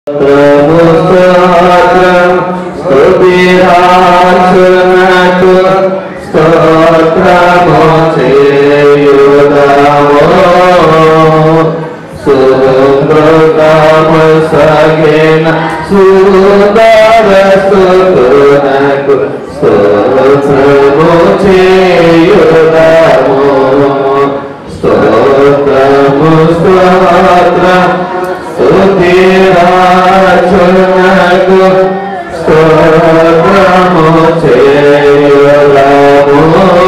స్తోత్రం స్తుతిరాజునకు స్తోత్రము చేయుదాము సుకృతము సగిన సుందర స్తుతునకు స్తోత్రము చేయుదాము స్తోత్రము స్తోత్రం స్తుతిరాజునకు స్తోత్రము చేయలము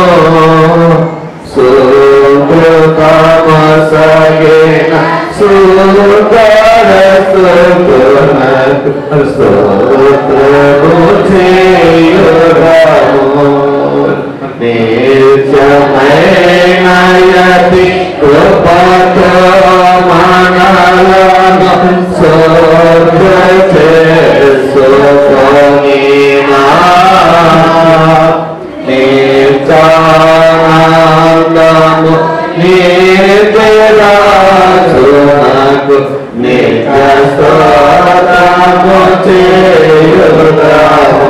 సుకృతము సగిన సుందర స్తుతునకు స్తోత్రము చేయలము నిత్యమైన యతి కృపతో మనలను స్వర్గ చేసుకొనినా నిత్యానందము నిత్యరాజునకు నిత్య స్తోత్రము చేయుదాము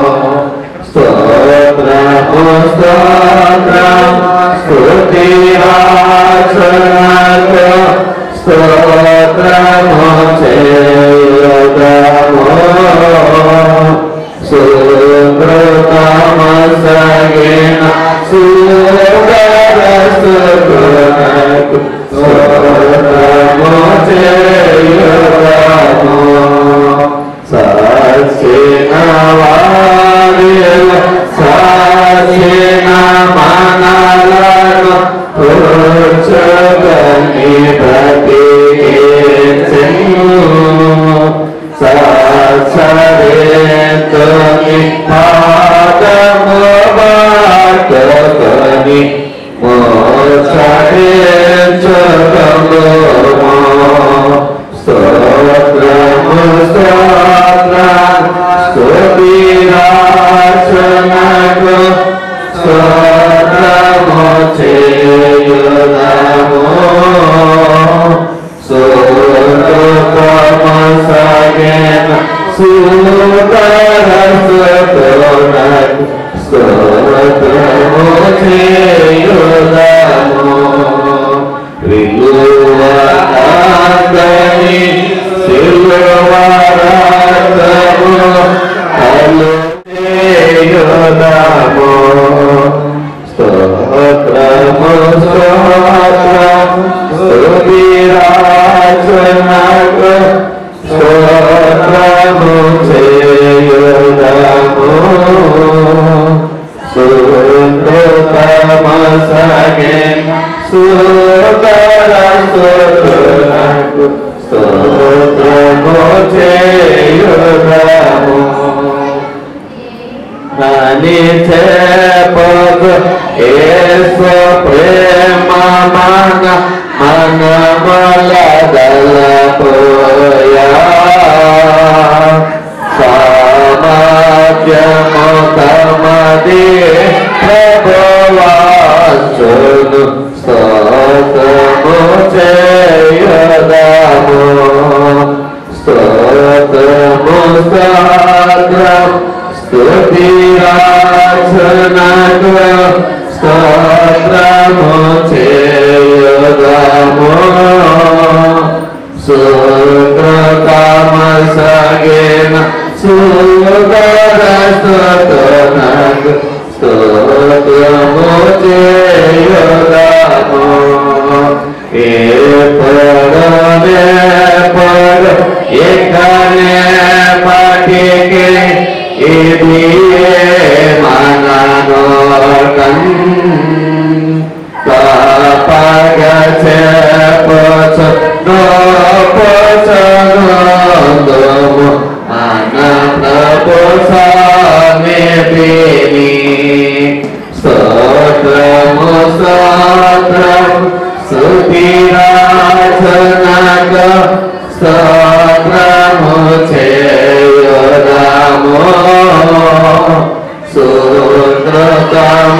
స్తోత్రము స్తోత్రం స్తుతిరాజనకు స్తోత్రము చేయుదము సుకృతము సగిన సుకరస్తునకు స్తోత్రము చేయుదము సచిన వారిల సచిన మనలను కూర్చోగని ప్రతికేచెను సత్సరేతుని పాదము బాటకొని మోక్షించగలము స్తోత్రము స్తోత్రం స్తుతిరాజనకు స్తోత్రము చేయుదము సుకృతము సగిన సుకరస్తునకు స్తోత్రము చేయుదము విలువని సిల్వరతము కలు చేయుదము స్తోత్రము స్తోత్రం స్తుతిరాజనకు స్తోత్రము చేయుదము సుకృతము సగిన సుకరస్తునకు స్తోత్రము చేయుదము నని చేపదు ఏసు ప్రేమ మన మన మలదలపోయా సామర్థ్యము తమది ప్రభువాచును స్తోత్రము చేయదము స్తోత్రము స్తోత్రం స్తుతిరాజనకు స్తోత్రము చేయదము సుకృతమ సగిన సుగరస్తునకు స్తోత్రము చేయదము ఏ పరమే పర ఎక్కనే పటికే ఇది మననోకం తపగ చేపచ నోపచనోదము మన ప్రభు సామెతిని స్తోత్రము స్తోత్రం సుతిరాజనక స్తోత్రము చేయదము సుకృతమ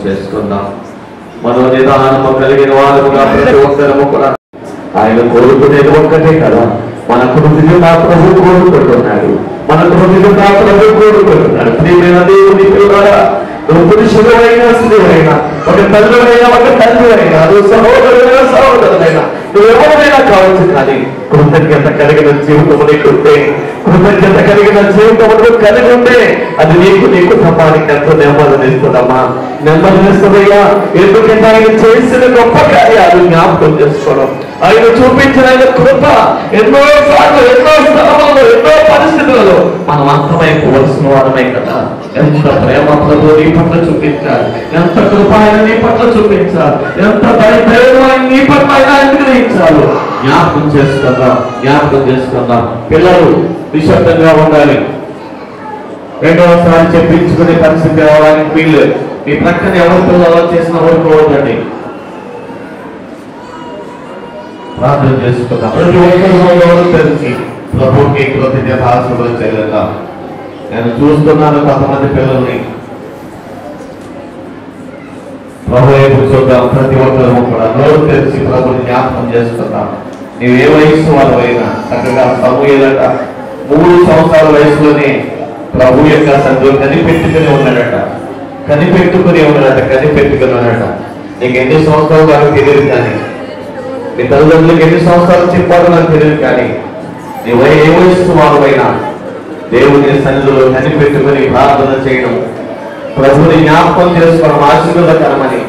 చేసుకుందాం మనో నిదానము కలిగిన వారముగా ప్రతి ఒక్కరము కూడా ఆయన కోరుకునేది ఒక్కటే కదా మన హృదయంగా ప్రభు కోరుకుంటున్నాడు మన హృదయంగా ప్రభు కోరుకుంటున్నాడు ప్రియమైన దేవుని పిల్లరా నువ్వు పురుషుడైనా స్త్రీవైనా ఒక తల్లుడైనా ఒక తండ్రి అయినా నువ్వు సహోదరుడైనా సహోదరుడైనా నువ్వు ఎవరైనా కావచ్చు కానీ కృతజ్ఞత కలిగిన జీవితం నీకుంటే కృతజ్ఞత కలిగిన జీవితం నువ్వు కలిగి ఉంటే అది నీకు నీ కుటుంబానికి ఎంతో నెమ్మదినిస్తుందమ్మా నెమ్మదినిస్తుందయ్యా ఎందుకంటే ఆయన చేసిన గొప్ప కార్యాలు జ్ఞాపకం చేసుకోవడం ఆయన చూపించిన ఆయన కృప ఎన్నో సార్లు ఎన్నో స్థలంలో ఎన్నో పరిస్థితులలో మనం అంతమైపోవలసిన వారమే కదా ఎంత ప్రేమ ప్రభు నీ పట్ల చూపించాలి ఎంత కృప ఆయన నీ పట్ల చూపించాలి ఎంత దైవం ఆయన నీ పట్ల ఆయన అనుగ్రహించాలి జ్ఞాపకం చేసుకుందాం జ్ఞాపకం చేసుకుందాం పిల్లలు నిశ్శబ్దంగా ఉండాలి రెండవసారి చెప్పించుకునే పరిస్థితి రావడానికి వీళ్ళు మీ ప్రక్కన ఎవరు పిల్లలు చేసిన ఊరుకోవద్దండి ప్రార్థన చేసుకుందాం ప్రతి ఒక్కరు తెలిసి ప్రభుకి కృతజ్ఞత ఆశలు చెల్లిద్దాం నేను చూస్తున్నాను కొంతమంది పిల్లల్ని ప్రభు వైపు చూద్దాం ప్రతి ఒక్కరు కూడా నోరు తెరిచి ప్రభుని జ్ఞాపకం చేసుకుందాం నీవు ఏ వయసు వాళ్ళైనా చక్కగా సమూహలట మూడు సంవత్సరాల వయసులోనే ప్రభు యొక్క సందులు కనిపెట్టుకుని ఉన్నాడట కనిపెట్టుకుని ఉన్నాడట కనిపెట్టుకుని ఉన్నాడట నీకు ఎన్ని సంవత్సరాలు నాకు తెలియదు కానీ మీ తల్లిదండ్రులకు ఎన్ని సంవత్సరాలు చెప్పాలో నాకు తెలియదు కానీ నీ వయ ఏ వయస్సు వారువైనా దేవుని సన్నిధిలో కనిపెట్టుకుని ప్రార్థన చేయడం ప్రభుని జ్ఞాపకం చేసుకోవడం ఆశీర్వాదకరమని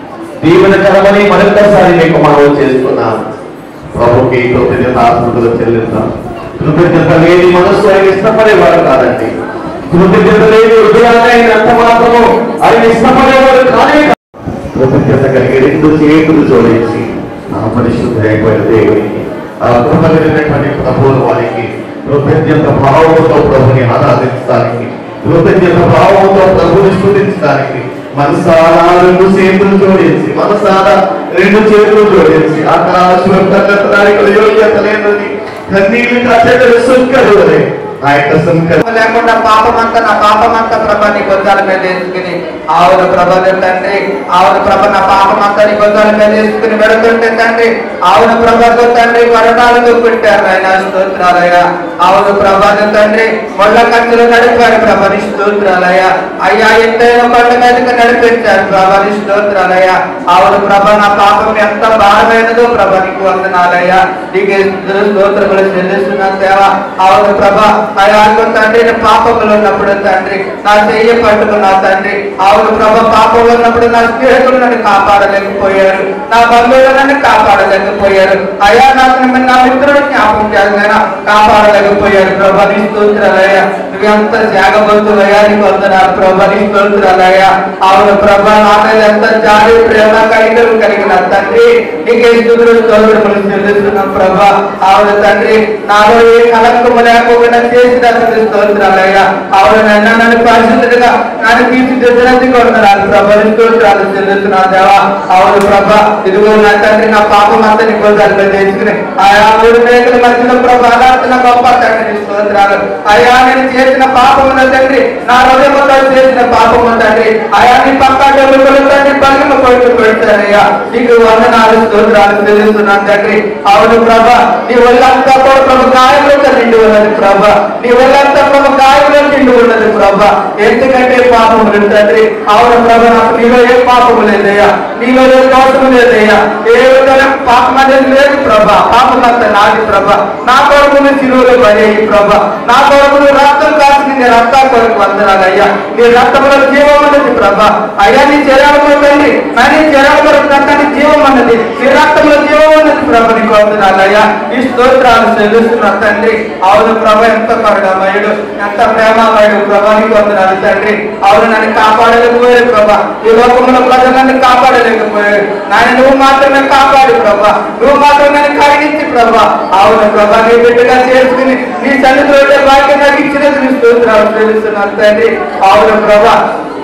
దీవెనకరమని మరొకసారి మీకు మనం చేసుకున్నాను ప్రభుకి కృతజ్ఞత ఆశీర్వాదాలు చెల్లిద్దాం కృతజ్ఞత లేని మనస్సు ఆయన ఇష్టపడేవాడు కాదండి కృతజ్ఞత లేని హృదయాన్ని ఆయన ఎంత మాత్రము ఆయన ఇష్టపడేవాడు కానే కాదు. కృతజ్ఞత కలిగి రెండు చేతులు జోడించి ఆ పరిశుద్ధ అయిపోయిన దేవునికి ఆ కృప కలిగినటువంటి ప్రభువుల వారికి కృతజ్ఞత భావంతో ప్రభుని ఆరాధించడానికి కృతజ్ఞత భావంతో ప్రభుని స్థుతించడానికి మనసారా రెండు చేతులు జోడించి మనసారా రెండు చేతులు జోడించి ఆకాశం కట్టడానికి యోగ్యత లేదని కన్నీళ్ళు కట్టడం సుక్కలు ఆ యొక్క సుంకలు లేకుండా పాపమంతా నా పాపమంతా ప్రభ నీ గొంతాల మీద వేసుకుని ఆవుల ప్రభ తండ్రి ఆవుల ప్రభ నా పాపమంతా నీ గొంతాల మీద వేసుకుని వెళుతుంటే తండ్రి ఆవుల ప్రభతో తండ్రి వరటాలతో పెట్టారు ఆయన స్తోత్రాలయ ఆవుల ప్రభాత తండ్రి మొళ్ళ కంచులు నడిపారు ప్రభని స్తోత్రాలయ అయ్యా ఎత్తైన కొండ మీదకి నడిపించారు ప్రభని స్తోత్రాలయ ఆవుల ప్రభ నా పాపం ఎంత భారమైనదో ప్రభ నీకు వందనాలయ నీకు స్తోత్రములు చెల్లిస్తున్నాను దేవ ఆవుల ప్రభ అయ్యా తండ్రి నేను పాపములు ఉన్నప్పుడు తండ్రి నా చెయ్యి పట్టుకున్నా తండ్రి ఆవుల ప్రభ పాపంలో ఉన్నప్పుడు నా స్నేహితులు నన్ను కాపాడలేకపోయారు నా బంధువులు నన్ను కాపాడలేకపోయారు అయ్యా నాకు నిన్న నా మిత్రుడు జ్ఞాపకం చేయాలైనా కాపాడలేకపోయారు ప్రభా నీ స్తోత్రాలయ్యా నువ్వు ఎంత త్యాగబంతులయ్యా నీకు వందనాలు ప్రభా నీ స్తోత్రాలయ్యా అవును ప్రభా నా మీద ఎంత జాలి ప్రేమ కనికరం కలిగిన తండ్రి నీకే స్థుతులు స్తోత్రములు చెల్లిస్తున్నాం ప్రభా అవును తండ్రి నాలో ఏ కలంకము లేకుండా చేసినందుకు స్తోత్రాలయ్యా అవును నన్ను నన్ను పరిశుద్ధుడిగా నన్ను తీర్చిదిద్దినందుకు వందనాలు ప్రభా నీ స్తోత్రాలు చెల్లిస్తున్నాను దేవా అవును ప్రభా ఇదిగో నా తండ్రి నా పాపం అంతా నీ గోదాల్లో చేసుకుని ఆయా మూడు మేకల మధ్యలో ప్రభా అలాడుతున్న గొప్ప తండ్రి నీ స్తోత్రాలు అయ్యా నేను చేసిన పాపముల తండ్రి నా హృదయంలో చేసిన పాపము తండ్రి అయా నీ పక్క డబ్బులు తండ్రి పనులు కొడుకు పెడతానయ్యా నీకు వందనాలు స్తోత్రాలు తెలుస్తున్నాను తండ్రి అవును ప్రభ నీ ఒళ్ళంతా కూడా ప్రభు గాయములతో నిండి ఉన్నది ప్రభ నీ ఒళ్ళంతా ప్రభు గాయములో నిండి ఉన్నది ప్రభ ఎందుకంటే పాపములు తండ్రి అవును ప్రభ నాకు నీలో ఏ పాపము లేదయ్యా నీలో ఏ దోషము లేదయ్యా ఏ విధమైన పాపం అనేది లేదు ప్రభ పాపం అంతా నాది ప్రభ నా కొడుకుని శిలువలో పడేయి ప్రభ నా కొడుకుని రక్తం కాల్చి నీ రక్తా కొరకు వందనాలయ్యా నీ రక్తంలో జీవం అన్నది ప్రభ అయ్యా నీ చర్యలు తండ్రి నా నీ చర్యల కొరకు అంతా నీ జీవం అన్నది నీ రక్తంలో జీవం అన్నది ప్రభ నీకు వందనాలయ్యా ఈ స్తోత్రాలు చెల్లిస్తున్న తండ్రి అవును ప్రభ ఎంత కరుణమయుడు ఎంత ప్రేమమయుడు ప్రభ నీకు వందనాలు తండ్రి అవును నన్ను కాపాడలేకపోయారు ప్రభ ఈ లోకంలో ప్రజలు నన్ను కాపాడలేకపోయారు నాయన నువ్వు మాత్రమే కాపాడు ప్రభ నువ్వు మాత్రం నన్ను కరిగించి ప్రభ అవును ప్రభ నీ బిడ్డగా చేసుకుని నీ సన్నిధిలో భాగ్యం నాకు ఇచ్చినది నీ స్తోత్రాలు తెలుస్తున్నాను తండ్రి అవును ప్రభ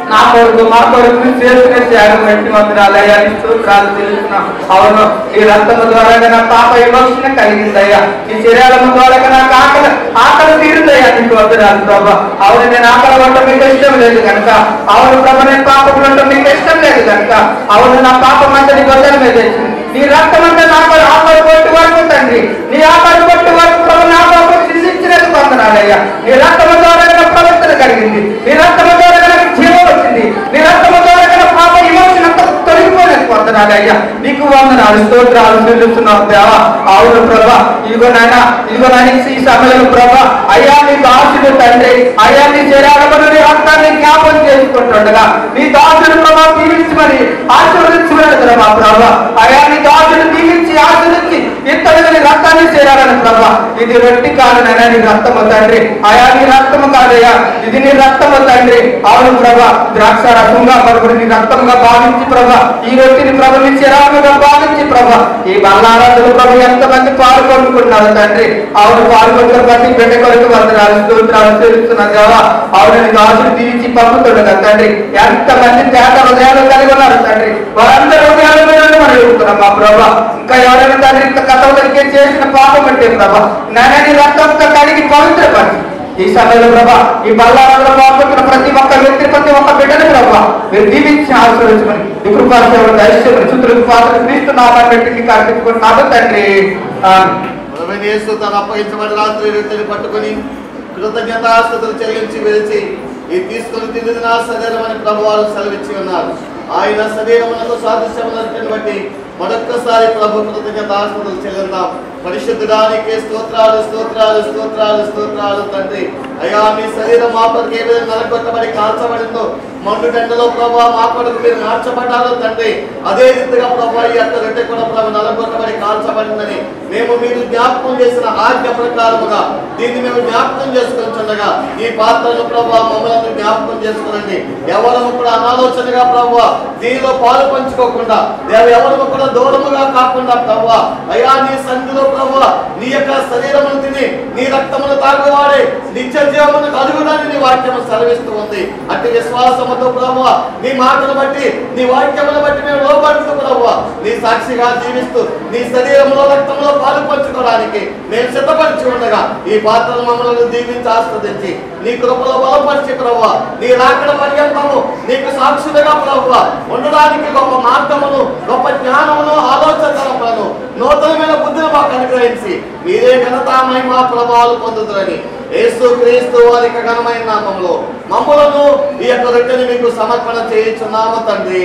నా కొడుకు మా కొడుకు చేసిన త్యాగం బట్టి వందనాలు అయ్యా నీ స్తోత్రాలు తెలుస్తున్నాం అవును ఈ రక్తము ద్వారా నా పాప విమోచన కలిగిందయ్యా ఈ శరీరము ద్వారా నాకు ఆకలి ఆకలి తీరుందయ్యా నీకు వందనాలు ప్రభా అవును నేను ఆకలి ఉండటం మీకు ఇష్టం లేదు కనుక అవును ప్రభు నేను పాపం ఉండటం మీకు ఇష్టం లేదు కనుక అవును నా పాపం అంతా నీ గొడ్డల మీద వేసింది నీ రక్తం అంతా నాకు ఆకలి కొట్టి వరకు తండ్రి నీ ఆకలి కొట్టి వరకు ప్రభు నా పాపం శిక్షించినది వందనాలయ్యా నీ రక్తము ద్వారా నా ప్రవర్తన కలిగింది నీ రక్తము ద్వారా నాకు జీవం వచ్చింది నీ రక్తము ద్వారా నా పాప విమోచన అంతా తొలగిపోయినది వందనాలయ్యా నీకు వందనాలు స్తోత్రాలు చెల్లిస్తున్నావు దేవా అవును ప్రభా ఇదిగో నాయన ఇదిగో నాయన ఈ సమయంలో ప్రభా అయ్యా నీ దాసుడు తండ్రి అయ్యా నీ శరీరమును నీ రక్తాన్ని జ్ఞాపం చేసుకుంటుండగా నీ దాసుడు ప్రభా దీవించమని ఆశీర్వదించమని మా ప్రభా అయ్యా నీ దాసుడు దీవించి ఆశీర్వదించి ఇత్తడి నీ రక్తాన్ని చేరాలని ప్రభా ఇది రొట్టి కాదు నాయన నీ రక్తము తండ్రి అయా నీ రక్తము కాదయ్యా ఇది నీ రక్తము తండ్రి అవును ప్రభా ద్రాక్ష రసంగా మరొకటి నీ రక్తముగా భావించి ప్రభా ఈ రొట్టిని ప్రభు నీ శరాముగా భావించి ప్రభా ఈ బల్లారాధులు ప్రభు ఎంతమంది పాల్గొనుకున్నారు తండ్రి అవును పాల్గొంటున్న ప్రతి బిడ్డ కొరకు వందనాలు స్తోత్రాలు తెలుస్తున్నా దేవా అవును నీ దాసుడు తీర్చి పంపుతుండగా తండ్రి ఎంతమంది తేట హృదయాలు కలిగి ఉన్నారు తండ్రి వారందరూ హృదయాల మీద మనం ఎదుగుతున్నాం మా ప్రభా ఇంకా ఎవరైనా తండ్రి ఇంత కథలకి చేసిన పాపం అంటే ప్రభా నాయన రక్తంతో కడిగి పవిత్రపరిచి ఈ సమయంలో ప్రభా ఈ బల్లారంలో పాల్గొంటున్న ప్రతి ఒక్క వ్యక్తి ప్రతి ఒక్క బిడ్డని ప్రభా మీరు దీవించి ఆశీర్వదించమని ఈ కృపాసేవలు దయచేయమని చుట్టూ పాత్ర క్రీస్తు నామాన్ని పెట్టి మీకు అర్పించుకుంటున్నాను తండ్రి ఆమేన్. ప్రభువైన యేసు తాను అప్పగించబడి రాత్రి రొట్టెని పట్టుకొని కృతజ్ఞతాస్తుతులు చెల్లించి వెలిచి ఇది తీసుకొని తిన్నది నా శరీరం అని ప్రభువారు సెలవిచ్చి ఉన్నారు ఆయన శరీరమునకు సాదృశ్యములను బట్టి మరొక్కసారి ప్రభు కృతజ్ఞతాస్తుతులు చెల్లిద్దాం పరిశుద్ధుడానికి స్తోత్రాలు స్తోత్రాలు స్తోత్రాలు స్తోత్రాలు తండ్రి అయ్యా మీ శరీరం మా కొరకు ఏ విధంగా నలగొట్టబడి కాల్చబడిందో మండు టెండలో ప్రభా మా కొరకు మీరు మార్చబడ్డారో తండ్రి అదే రీతిగా ప్రభా ఈ యొక్క రొట్టె కూడా ప్రభు నలగొట్టబడి కాల్చబడిందని మేము మీరు జ్ఞాపకం చేసిన ఆజ్ఞ ప్రకారముగా దీన్ని మేము జ్ఞాపకం చేసుకొని చుండగా ఈ పాత్రను ప్రభా మమ్మల్ని జ్ఞాపకం చేసుకునండి ఎవరము కూడా అనాలోచనగా ప్రభు దీనిలో పాలు పంచుకోకుండా దేవ- ఎవరము కూడా దూరముగా కాకుండా ప్రభు అయ్యా నీ సంధిలో ప్రభు నీ యొక్క శరీరమును తిని నీ రక్తమును తాగువాడే నిత్య జీవమును కలుగునని నీ వాక్యము సెలవిస్తూ ఉంది అట్టి విశ్వాసముతో ప్రభు నీ మాటను బట్టి నీ వాక్యమును బట్టి మేము లోపడుతూ ప్రభు నీ సాక్షిగా జీవిస్తూ నీ శరీరంలో రక్తంలో పాలు పంచుకోవడానికి మేము సిద్ధపరిచి ఉండగా ఈ పాత్రను మమ్మల్ని దీవించి ఆస్వాదించి నీ కృపలో బలపరిచి ప్రభు నీ రాకడ పర్యంతము నీకు సాక్షులుగా ప్రభు ఉండడానికి గొప్ప మార్గమును గొప్ప జ్ఞానమును ఆలోచనలను నూతనమైన బుద్ధిని మాకు అనుగ్రహించి మీరే ఘనత మహిమ ప్రభావాలు పొందుతురని యేసు క్రీస్తు వారికి ఘనమైన నామములో మమ్మలను ఈ యొక్క రొట్టెని మీకు సమర్పణ చేయించున్నాము తండ్రి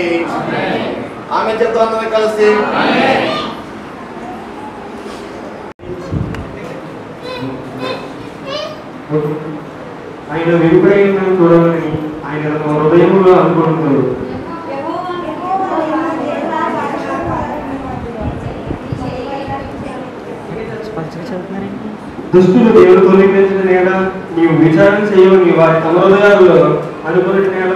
ఆమె చెప్తాను కలిసి ఆయన వెలుపైన చూడాలని ఆయన తమ హృదయంలో అనుకుంటున్నారు దుష్టులు దేవుడు తొలగించిన నేల నీవు విచారణ చేయవు నీ వారి తమ హృదయాల్లో అనుకున్న నేల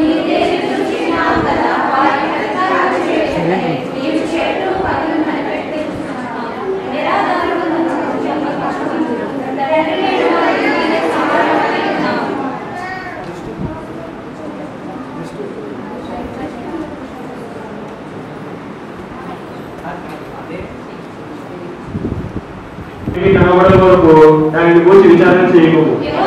ఇవి కనబడే వరకు దానిని గురించి విచారణ చేయకు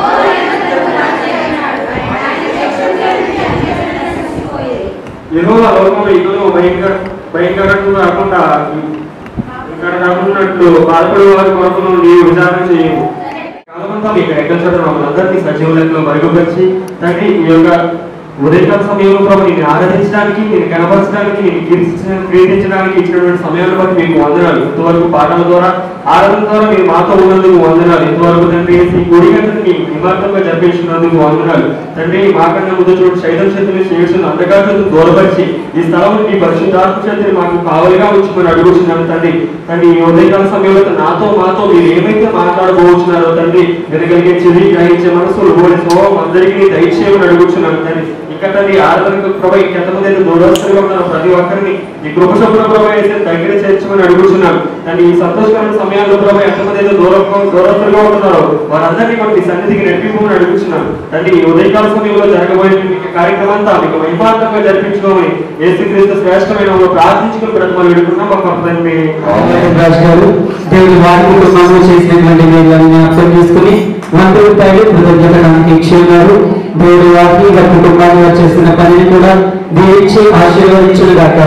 యెహోవా లోకంలో ఇతను భయంకర భయంకరంగా కాకుండా ఇక్కడ కాకున్నట్లు బాధపడే వారి కొరకును నీవు విచారణ చేయము కాలమంతా మీకు ఎక్కడ చోట మమ్మల్ని సజీవులతో మరుగుపరిచి తండ్రి ఈ యొక్క ఉదయకాల సమయంలో ప్రభు నేను ఆరాధించడానికి నేను కనపరచడానికి నేను కీర్తించ- కీర్తించడానికి ఇచ్చినటువంటి సమయాన్ని బట్టి మీకు వందనాలు ఇంతవరకు పాటల ద్వారా ఆరాధన ద్వారా మీరు మాతో ఉన్నందుకు వందనాలు ఇంతవరకు తండ్రి ఈ గుడి గంటని మీ నిమార్గంగా జరిపించినందుకు వందనాలు తండ్రి మాకన్నా ముందు చూడు శైతం శక్తిని చేసిన అంధకారులను దూరపరిచి ఈ స్థలం మీ పరిశుద్ధాత్మ శక్తిని మాకు కావలిగా ఉంచుకొని అడుగుతున్నాను తండ్రి తండ్రి ఈ ఉదయకాల సమయంలో నాతో మాతో మీరు ఏమైతే మాట్లాడబోతున్నారో తండ్రి వినగలిగే చెవి గ్రహించే మనసులు ఓడి స్వభావం అందరికీ దయచేయమని అడుగుతున్నాను తండ్రి ఇక్కడ తండ్రి ఆరాధనకు ప్రభా ఇంకెంతమంది అయితే దూరస్తులుగా ఉన్నారు ప్రతి ఒక్కరిని ఈ కృప సభ్యుల ప్రభా అయితే దగ్గర చేర్చమని అడుగుతున్నాను తండ్రి ఈ సంతోషకరమైన సమయాల్లో ప్రభా ఎంతమంది అయితే దూరం దూరస్తులుగా ఉంటున్నారో వారందరినీ మనం ఈ సన్నిధికి నడిపించమని అడుగుతున్నాను తండ్రి ఈ ఉదయకాల సమయంలో జరగబోయే కార్యక్రమం అంతా మీకు మహిమాంతంగా జరిపించుకోమని యేసుక్రీస్తు శ్రేష్టమైన ఒక ప్రార్థించుకుని బ్రతమని వేడుకున్నాం ఒక తండ్రి రాజు గారు దేవుడి వారి కుటుంబంలో చేసినటువంటి మేలులను జ్ఞాపకం చేసుకుని వంద రూపాయలు కృతజ్ఞతడానికి ఇచ్చి ఉన్నారు దేవుడి వారికి వారి కుటుంబాన్ని వారు చేస్తున్న పనిని కూడా దీవించి ఆశీర్వదించును గాక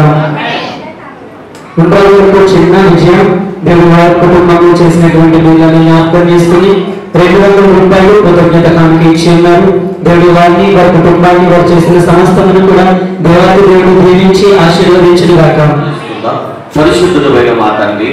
ఉండరాజు వరకు చిన్న విజయం దేవుడి వారి కుటుంబంలో చేసినటువంటి మేలులను జ్ఞాపకం చేసుకుని రెండు వందల రూపాయలు కృతజ్ఞత కానుక ఇచ్చి ఉన్నారు దేవుడి వారిని వారి కుటుంబాన్ని వారు చేసిన సమస్తమును కూడా దేవాది దేవుడు దీవించి ఆశీర్వదించును గాక ఉందా? పరిశుద్ధుడమైన మా తండ్రి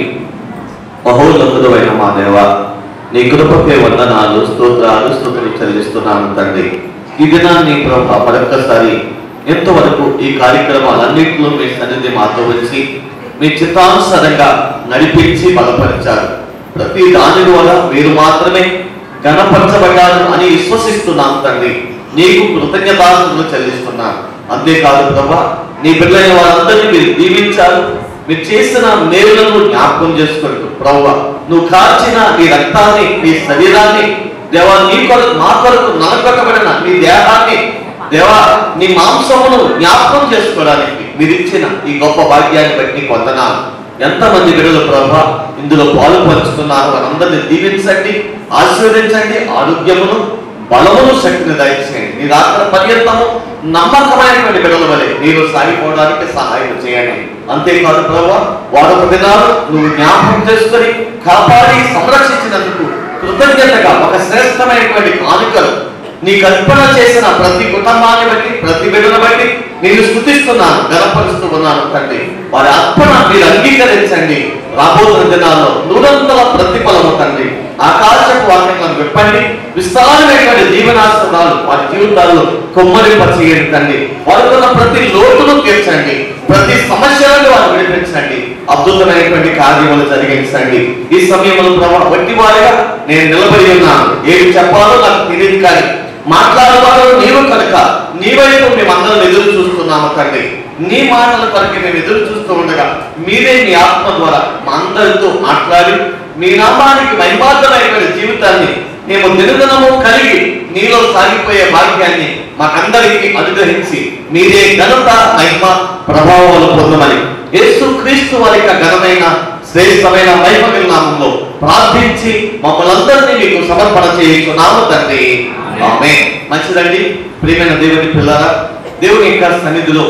మహోన్నతుడమైన మా దేవ నీ కృపకే వందనాలు స్తోత్రాలు స్థుతులు చెల్లిస్తున్నాను తండ్రి ఈ దినాన్ని ప్రభా మరొక్కసారి ఎంతవరకు ఈ కార్యక్రమాలన్నింటిలో మీ సన్నిధి మాతో వచ్చి మీ చిత్తానుసారంగా నడిపించి బలపరిచారు ప్రతి దాని ద్వారా మీరు మాత్రమే గణపరచబడ్డారు అని విశ్వసిస్తున్నాను తండ్రి నీకు కృతజ్ఞతాస్తులు చెల్లిస్తున్నాను అంతేకాదు ప్రభా నీ పిల్లలైన వారందరినీ మీరు దీవించారు మీరు చేసిన మేలులను జ్ఞాపకం చేసుకుంటూ ప్రవ్వ నువ్వు కాల్చిన నీ రక్తాన్ని నీ శరీరాన్ని దేవా నీ కొరకు మా కొరకు నలగొట్టబడిన నీ దేహాన్ని దేవా నీ మాంసమును జ్ఞాపకం చేసుకోవడానికి మీరు ఇచ్చిన ఈ గొప్ప భాగ్యాన్ని బట్టి నీకు వందనాలు ఎంతమంది బిడ్డలు ప్రభా ఇందులో పాలు పంచుతున్నారు వారందరినీ దీవించండి ఆశీర్వదించండి ఆరోగ్యమును బలమును శక్తిని దయచేయండి నీ రాత్రి పర్యంతము నమ్మకమైనటువంటి బిడ్డల వలె మీరు సాగిపోవడానికి సహాయం చేయండి అంతేకాదు ప్రభా వారొక దినాలు నువ్వు జ్ఞాపకం చేసుకొని కాపాడి సంరక్షించినందుకు కృతజ్ఞతగా ఒక శ్రేష్టమైనటువంటి కానుకలు నీ కల్పన చేసిన ప్రతి కుటుంబాన్ని బట్టి ప్రతి బిడ్డను బట్టి నేను స్థుతిస్తున్నాను గనపరుస్తూ ఉన్నాను తండ్రి వారి అర్పణ మీరు అంగీకరించండి రాబోతున్న దినాల్లో నూరంతల ప్రతిఫలము తండ్రి ఆకాశపు వాక్యలను విప్పండి విస్తారమైనటువంటి దీవెనాస్త్రాలు వారి జీవితాల్లో కొమ్మరింపచేయండి తండ్రి వారికున్న ప్రతి లోటును తీర్చండి ప్రతి సమస్యలను వారు విడిపించండి అద్భుతమైనటువంటి కార్యములు జరిగించండి ఈ సమయంలో ప్రభావ వట్టి వారిగా నేను నిలబడి ఉన్నాను ఏమి చెప్పాలో నాకు తెలియదు కానీ మాట్లాడేవారు నీవు కనుక నీ వైపు మేమందరం ఎదురు చూస్తున్నాము తండ్రి నీ మాటల కొరకు మేము ఎదురు చూస్తూ ఉండగా మీరే మీ ఆత్మ ద్వారా మా అందరితో మాట్లాడి మీ నామానికి మహిమార్థమైనటువంటి జీవితాన్ని మేము దినదినము కలిగి నీలో సాగిపోయే భాగ్యాన్ని మాకందరికీ అనుగ్రహించి మీరే ఘనత మహిమ ప్రభావాలు పొందమని యేసు క్రీస్తు వారి యొక్క ఘనమైన శ్రేష్టమైన మహిమ నామంలో ప్రార్థించి మమ్మల్ని అందరినీ మీకు సమర్పణ చేయించున్నాము తండ్రి ఆమె మంచిదండి ప్రియమైన దేవుని పిల్లరా దేవుని యొక్క సన్నిధిలో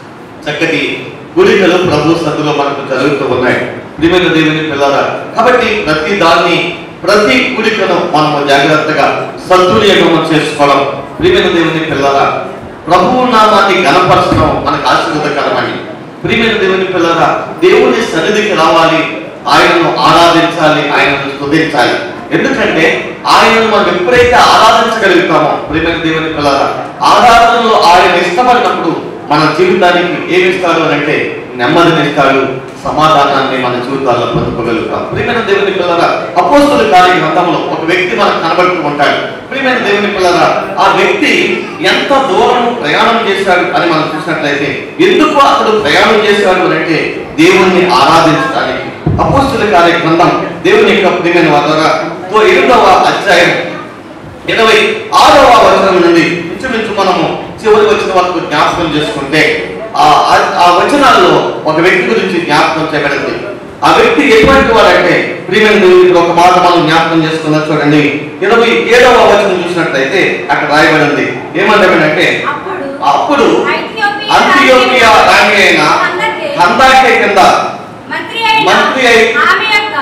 చక్కటి గుడికలు ప్రభు సన్నిధిలో మనకు జరుగుతూ ఉన్నాయి ప్రియమైన దేవుని పిల్లరా కాబట్టి ప్రతి దాన్ని ప్రతి గుడికను మనము జాగ్రత్తగా సద్వినియోగం చేసుకోవడం ప్రియమైన దేవుని పిల్లరా ప్రభువు నామాన్ని గణపరచడం మనకు ఆశీర్వదకరమని ప్రియమైన దేవుని పిల్లరా దేవుని సన్నిధికి రావాలి ఆయనను ఆరాధించాలి ఆయనను స్తుతించాలి ఎందుకంటే ఆయనను మనం ఎప్పుడైతే ఆరాధించగలుగుతామో ప్రియమైన దేవుని పిల్లరా ఆరాధనలో ఆయన ఇష్టపడినప్పుడు మన జీవితానికి ఏమి ఇస్తాడు అని అంటే నెమ్మదిని ఇస్తాడు సమాధానాన్ని మన జీవితాల్లో పొందుకోగలుగుతాం ప్రియమైన దేవుని పిల్లరా అపోస్తుల కార్య గ్రంథంలో ఒక వ్యక్తి మనకు కనబడుతూ ఉంటాడు ప్రియమైన దేవుని పిల్లరా ఆ వ్యక్తి ఎంత దూరం ప్రయాణం చేశాడు అని మనం చూసినట్లయితే ఎందుకు అతడు ప్రయాణం చేశాడు అని అంటే దేవుణ్ణి ఆరాధించడానికి అపోస్తుల కార్య గ్రంథం దేవుని యొక్క ప్రియమైన ద్వారా ఎనిమిదవ అధ్యాయం ఇరవై ఆరవ వచనం నుండి ఇంచుమించు మనము చివరి వచ్చిన వరకు జ్ఞాపకం చేసుకుంటే ఆ ఆ- ఆ వచనాల్లో ఒక వ్యక్తి గురించి జ్ఞాపకం చేయబడింది ఆ వ్యక్తి ఎటువంటి వాడంటే ప్రియమైన దేవుడు ఇక్కడ ఒక మాట మనం జ్ఞాపకం చేసుకుందాం చూడండి ఇరవై ఏడవ వచనం చూసినట్లయితే అక్కడ రాయబడింది ఏమంటే అప్పుడు అప్పుడు ఐథియోపియా అంత్యోపియా రాణి అయిన హందకే హందాకే కింద మంత్రి అయిన మంత్రి అయి- ఆమె యొక్క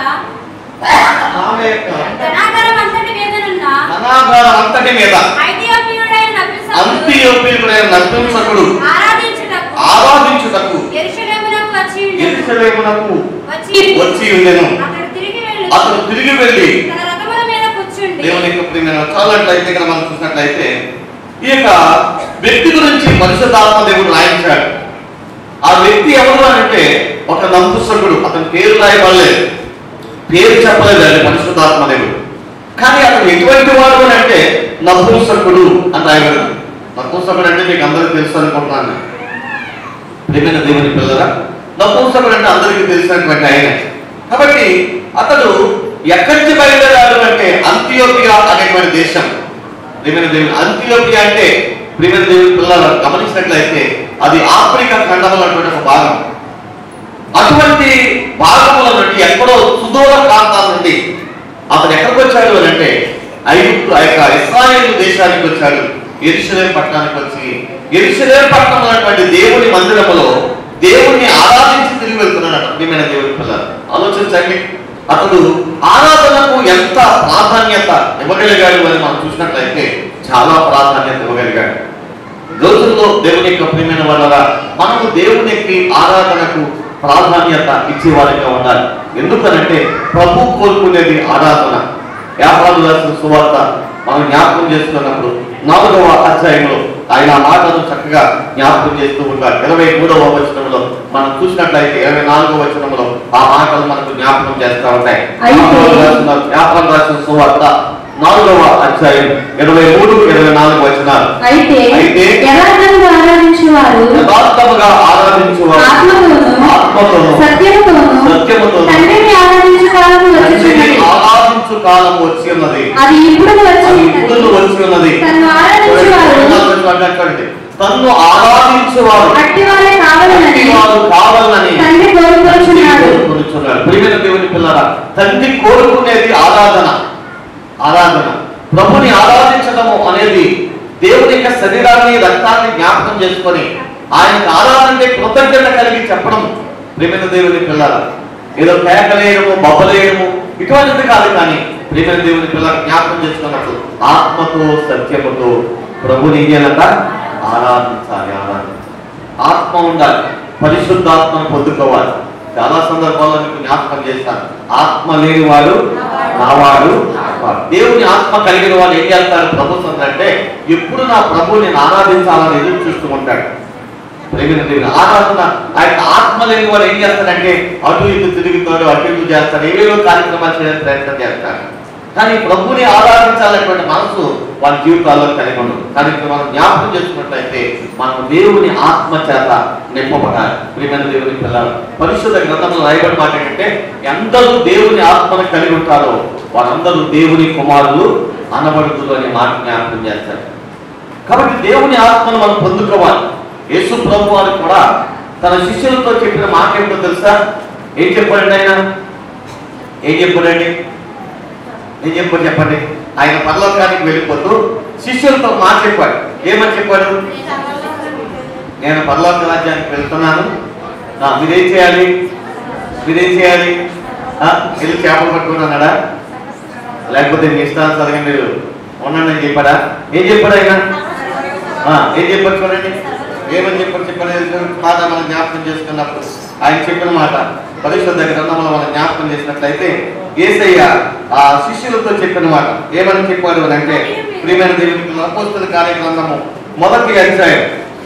ఆమె యొక్క ధనాగారం అంతటి మీదనున్న అనాగారం అంతటి మీద ఐథియోపియుడైన నపుంసకుడు అంత్యోపియుడైన నపుంసకుడు ఆరాధించుటకు ఆరాధించుటకు యెరూషలేమునకు వచ్చి ఉండెను. ఎరుసలేమునకు వచ్చి వచ్చి ఉండెను అతడు తిరిగి వెళ్ళి అతను తిరిగి వెళ్ళి తన రథముల మీద కూర్చుండి దేవుని యొక్క ప్రియమైన చాలట్లయితే ఇక్కడ మనం చూసినట్లయితే ఈ యొక్క వ్యక్తి గురించి పరిశుద్ధాత్మ దేవుడు రాయించాడు ఆ వ్యక్తి ఎవరు అని అంటే ఒక నంపుసకుడు అతని పేరు రాయబడలేదు పేరు చెప్పలేదు అండి పరిశుద్ధాత్మ దేవుడు కానీ అతను ఎటువంటి వాడు అని అంటే నపుంసకుడు అని రాయబడింది నపుంసకుడు అంటే మీకు అందరికీ తెలుసు అనుకుంటున్నాను ప్రియమైన దేవుని పిల్లరా నపుంసకుడు అంటే అందరికీ తెలిసినటువంటి ఆయన కాబట్టి అతడు ఎక్కడి నుంచి బయలుదేరాడు అంటే అంత్యోపియా అనేటువంటి దేశం ప్రియమైన దేవుని అంత్యోపియా అంటే ప్రియమైన దేవుని పిల్లలు గమనించినట్లయితే అది ఆఫ్రికా ఖండంలో ఉన్నటువంటి ఒక భాగం అటువంటి భాగముల నుండి ఎక్కడో సుదూర ప్రాంతాల నుండి అతను ఎక్కడికి వచ్చాడు అని అంటే ఐగుప్తు ఆ యొక్క ఇస్రాయేల్ దేశానికి వచ్చాడు ఎరుసలేం పట్టణానికి వచ్చి ఎరుసలేం పట్టణం ఉన్నటువంటి దేవుని మందిరములో దేవుణ్ణి ఆరాధించి తిరిగి వెళ్తున్నాడు ప్రియమైన దేవుని పిల్లలు ఆలోచించండి అతడు ఆరాధనకు ఎంత ప్రాధాన్యత ఇవ్వగలిగాడు అని మనం చూసినట్లయితే చాలా ప్రాధాన్యత ఇవ్వగలిగాడు రోజుల్లో దేవుని యొక్క ప్రియమైన వాళ్ళ మనము దేవునికి ఆరాధనకు ప్రాధాన్యత ఇచ్చేవారిగా ఉండాలి ఎందుకనంటే ప్రభు కోరుకునేది ఆరాధన వ్యాపారులు రాసిన సువార్త మనం జ్ఞాపకం చేసుకున్నప్పుడు నాలుగవ అధ్యాయంలో ఆయన ఆ మాటను చక్కగా జ్ఞాపకం చేస్తూ ఉంటారు ఇరవై మూడవ వచనంలో మనం చూసినట్లయితే ఇరవై నాలుగవ వచనంలో ఆ మాటలు మనకు జ్ఞాపకం చేస్తూ ఉంటాయి అయితే- వ్యాపారులు రాసిన- వ్యాపారులు రాసిన సువార్త నాలుగవ అధ్యాయం ఇరవై మూడు ఇరవై నాలుగు వచనాలు అయితే అయితే యథార్థంగా ఆరాధించేవారు యథార్థముగా ఆరాధించువారు ఆత్మతోను ఆత్మతోను సత్యముతోను సత్యముతోను తండ్రిని ఆరాధించే కాలము తండ్రిని వచ్చుచున్నది ఆరాధించు కాలం వచ్చి ఉన్నది అది ఇప్పుడు వచ్చి అది ఇప్పుడు వచ్చి ఉన్నది తన్ను ఆరాధించేవారు చూడండి. తన్ను ఆరాధించేవారు అట్టివారే కావాలని వారు కావాలని తండ్రి కోరుకొచ్చున్నాడు కోరుకుంటున్నాడు ప్రియమైన దేవుని పిల్లరా తండ్రి కోరుకునేది ఆరాధన ఆరాధన ప్రభుని ఆరాధించడము అనేది దేవుని యొక్క శరీరాన్ని రక్తాన్ని జ్ఞాపకం చేసుకొని ఆయనకు ఆరాధన కృతజ్ఞత కలిగి చెప్పడం ప్రియమైన దేవుని పిల్లరా ఏదో కేకలేయడము బొబ్బలేయడము ఇటువంటిది కాదు కానీ ప్రియమైన దేవుని పిల్లల జ్ఞాపకం చేసుకున్నప్పుడు ఆత్మతో సత్యముతో ప్రభుని ఏనంట ఆరాధించాలి ఆరాధన ఆత్మ ఉండాలి పరిశుద్ధాత్మను పొందుకోవాలి చాలా సందర్భాల్లో మీకు జ్ఞాపకం చేస్తాను ఆత్మ లేని వాడు నావాడు వాడు. దేవుని ఆత్మ కలిగిన వాడు ఏం చేస్తారు ప్రభు అంటే ఎప్పుడు నా ప్రభుని నేను ఆరాధించాలని ఎదురు చూస్తూ ఉంటాడు ప్రేమిన దేవుని ఆరాధన ఆయన ఆత్మ లేని వాడు ఏం చేస్తాడంటే అటు ఇటు తిరుగుతాడు అటు ఇటు చేస్తాడు ఏవేవో కార్యక్రమాలు చేయడానికి ప్రయత్నం చేస్తాడు కానీ ప్రభుని ఆరాధించాలనేటువంటి మనసు వాళ్ళ జీవితాల్లో కలిగి ఉండదు కానీ ఇప్పుడు మనం జ్ఞాపకం చేసుకున్నట్లయితే మనం దేవుని ఆత్మ చేత నింపబడాలి ప్రియమైన దేవుని పిల్లలు పరిశుద్ధ గ్రంథంలో రాయబడి మాట ఏంటంటే ఎందరూ దేవుని ఆత్మను కలిగి ఉంటారో వారందరూ దేవుని కుమారులు అనబడుతులు అనే మాట జ్ఞాపకం చేస్తారు కాబట్టి దేవుని ఆత్మను మనం పొందుకోవాలి యేసు ప్రభు వారు కూడా తన శిష్యులతో చెప్పిన మాట ఏంటో తెలుసా ఏం చెప్పాడండి ఆయన ఏం చెప్పాడండి ఏం చెప్పాడు చెప్పండి ఆయన పరలోకానికి వెళ్ళిపోతూ శిష్యులతో మాట చెప్పాడు ఏమని చెప్పాడు నేను పరలోక రాజ్యానికి వెళ్తున్నాను ఆ, మీరేం చేయాలి మీరేం చేయాలి ఆ, వెళ్ళి చేపలు పట్టుకుని అన్నాడా లేకపోతే మీ ఇష్టానుసారంగా మీరు ఉండండి అని చెప్పాడా ఏం చెప్పాడు ఆయన ఆ, ఏం చెప్పారు చూడండి ఏమని చెప్పారు చెప్పాడు మాట మనం జ్ఞాపకం చేసుకున్నప్పుడు ఆయన చెప్పిన మాట పరిశుద్ధ గ్రంథంలో మనం జ్ఞాపకం చేసినట్లయితే ఏసయ్య ఆ శిష్యులతో చెప్పిన మాట ఏమని చెప్పాడు అని అంటే ప్రియమైన దేవునికి అపోస్తుల కార్యగ్రంథము మొదటి అధ్యాయం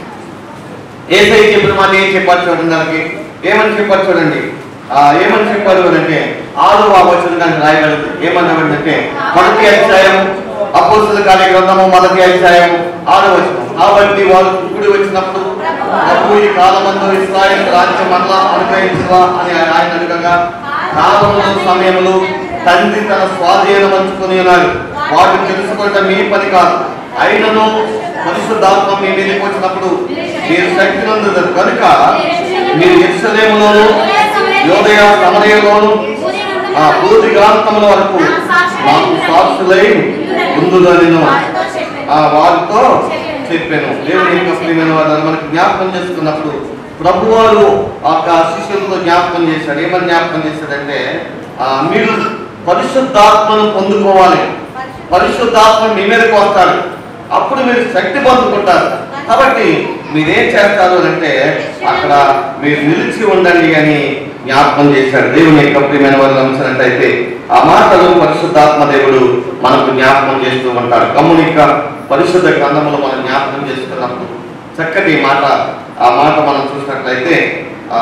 ఏసై చెప్పిన మాట ఏం చెప్పారు చూడండి దానికి ఏమని చెప్పారు చూడండి ఆ, ఏమని చెప్పారు అని అంటే ఆరు వచ్చిన దానికి రాయగలదు ఏమన్నామంటే మొదటి అధ్యాయం అపోస్తుల కార్య గ్రంథము మొదటి అధ్యాయం ఆరు వచ్చిన కాబట్టి వారు కూడి వచ్చినప్పుడు ప్రభు ఈ కాలమందు ఇస్రాయల్ రాజ్యం మరలా అనుగ్రహించవా అని ఆయన అడగగా కాలంలో సమయంలో తండ్రి తన స్వాధీనం పంచుకుని ఉన్నాడు వాటిని తెలుసుకోవడం మీ పని కాదు అయినను పరిశుద్ధాత్మ మీ మీదకి వచ్చినప్పుడు మీరు శక్తి నందుతారు కనుక మీరు ఎరుసలేములోను యోదయ సమరయలోను ఆ పూర్తిగాంతముల వరకు మాకు సాక్షులై ముందుగా నేను ఆ వారితో చెప్పాను దేవుని యొక్క ప్రియమైన వారు మనకు జ్ఞాపకం చేసుకున్నప్పుడు ప్రభు వారు ఆ యొక్క శిష్యులతో జ్ఞాపకం చేశాడు ఏమని జ్ఞాపకం చేశాడంటే ఆ, మీరు పరిశుద్ధాత్మను పొందుకోవాలి పరిశుద్ధాత్మ మీ మీదకి వస్తాడు అప్పుడు మీరు శక్తి పొందుకుంటారు కాబట్టి మీరేం చేస్తారు అని అంటే అక్కడ మీరు నిలిచి ఉండండి అని జ్ఞాపకం చేశాడు దేవుని యొక్క ప్రియమైన వారు గమనించినట్టయితే ఆ మాటలు పరిశుద్ధాత్మ దేవుడు మనకు జ్ఞాపకం చేస్తూ ఉంటాడు కమ్మునిక పరిశుద్ధ గ్రంథములు మనం జ్ఞాపకం చేసుకున్నప్పుడు చక్కటి మాట ఆ మాట మనం చూసినట్లయితే ఆ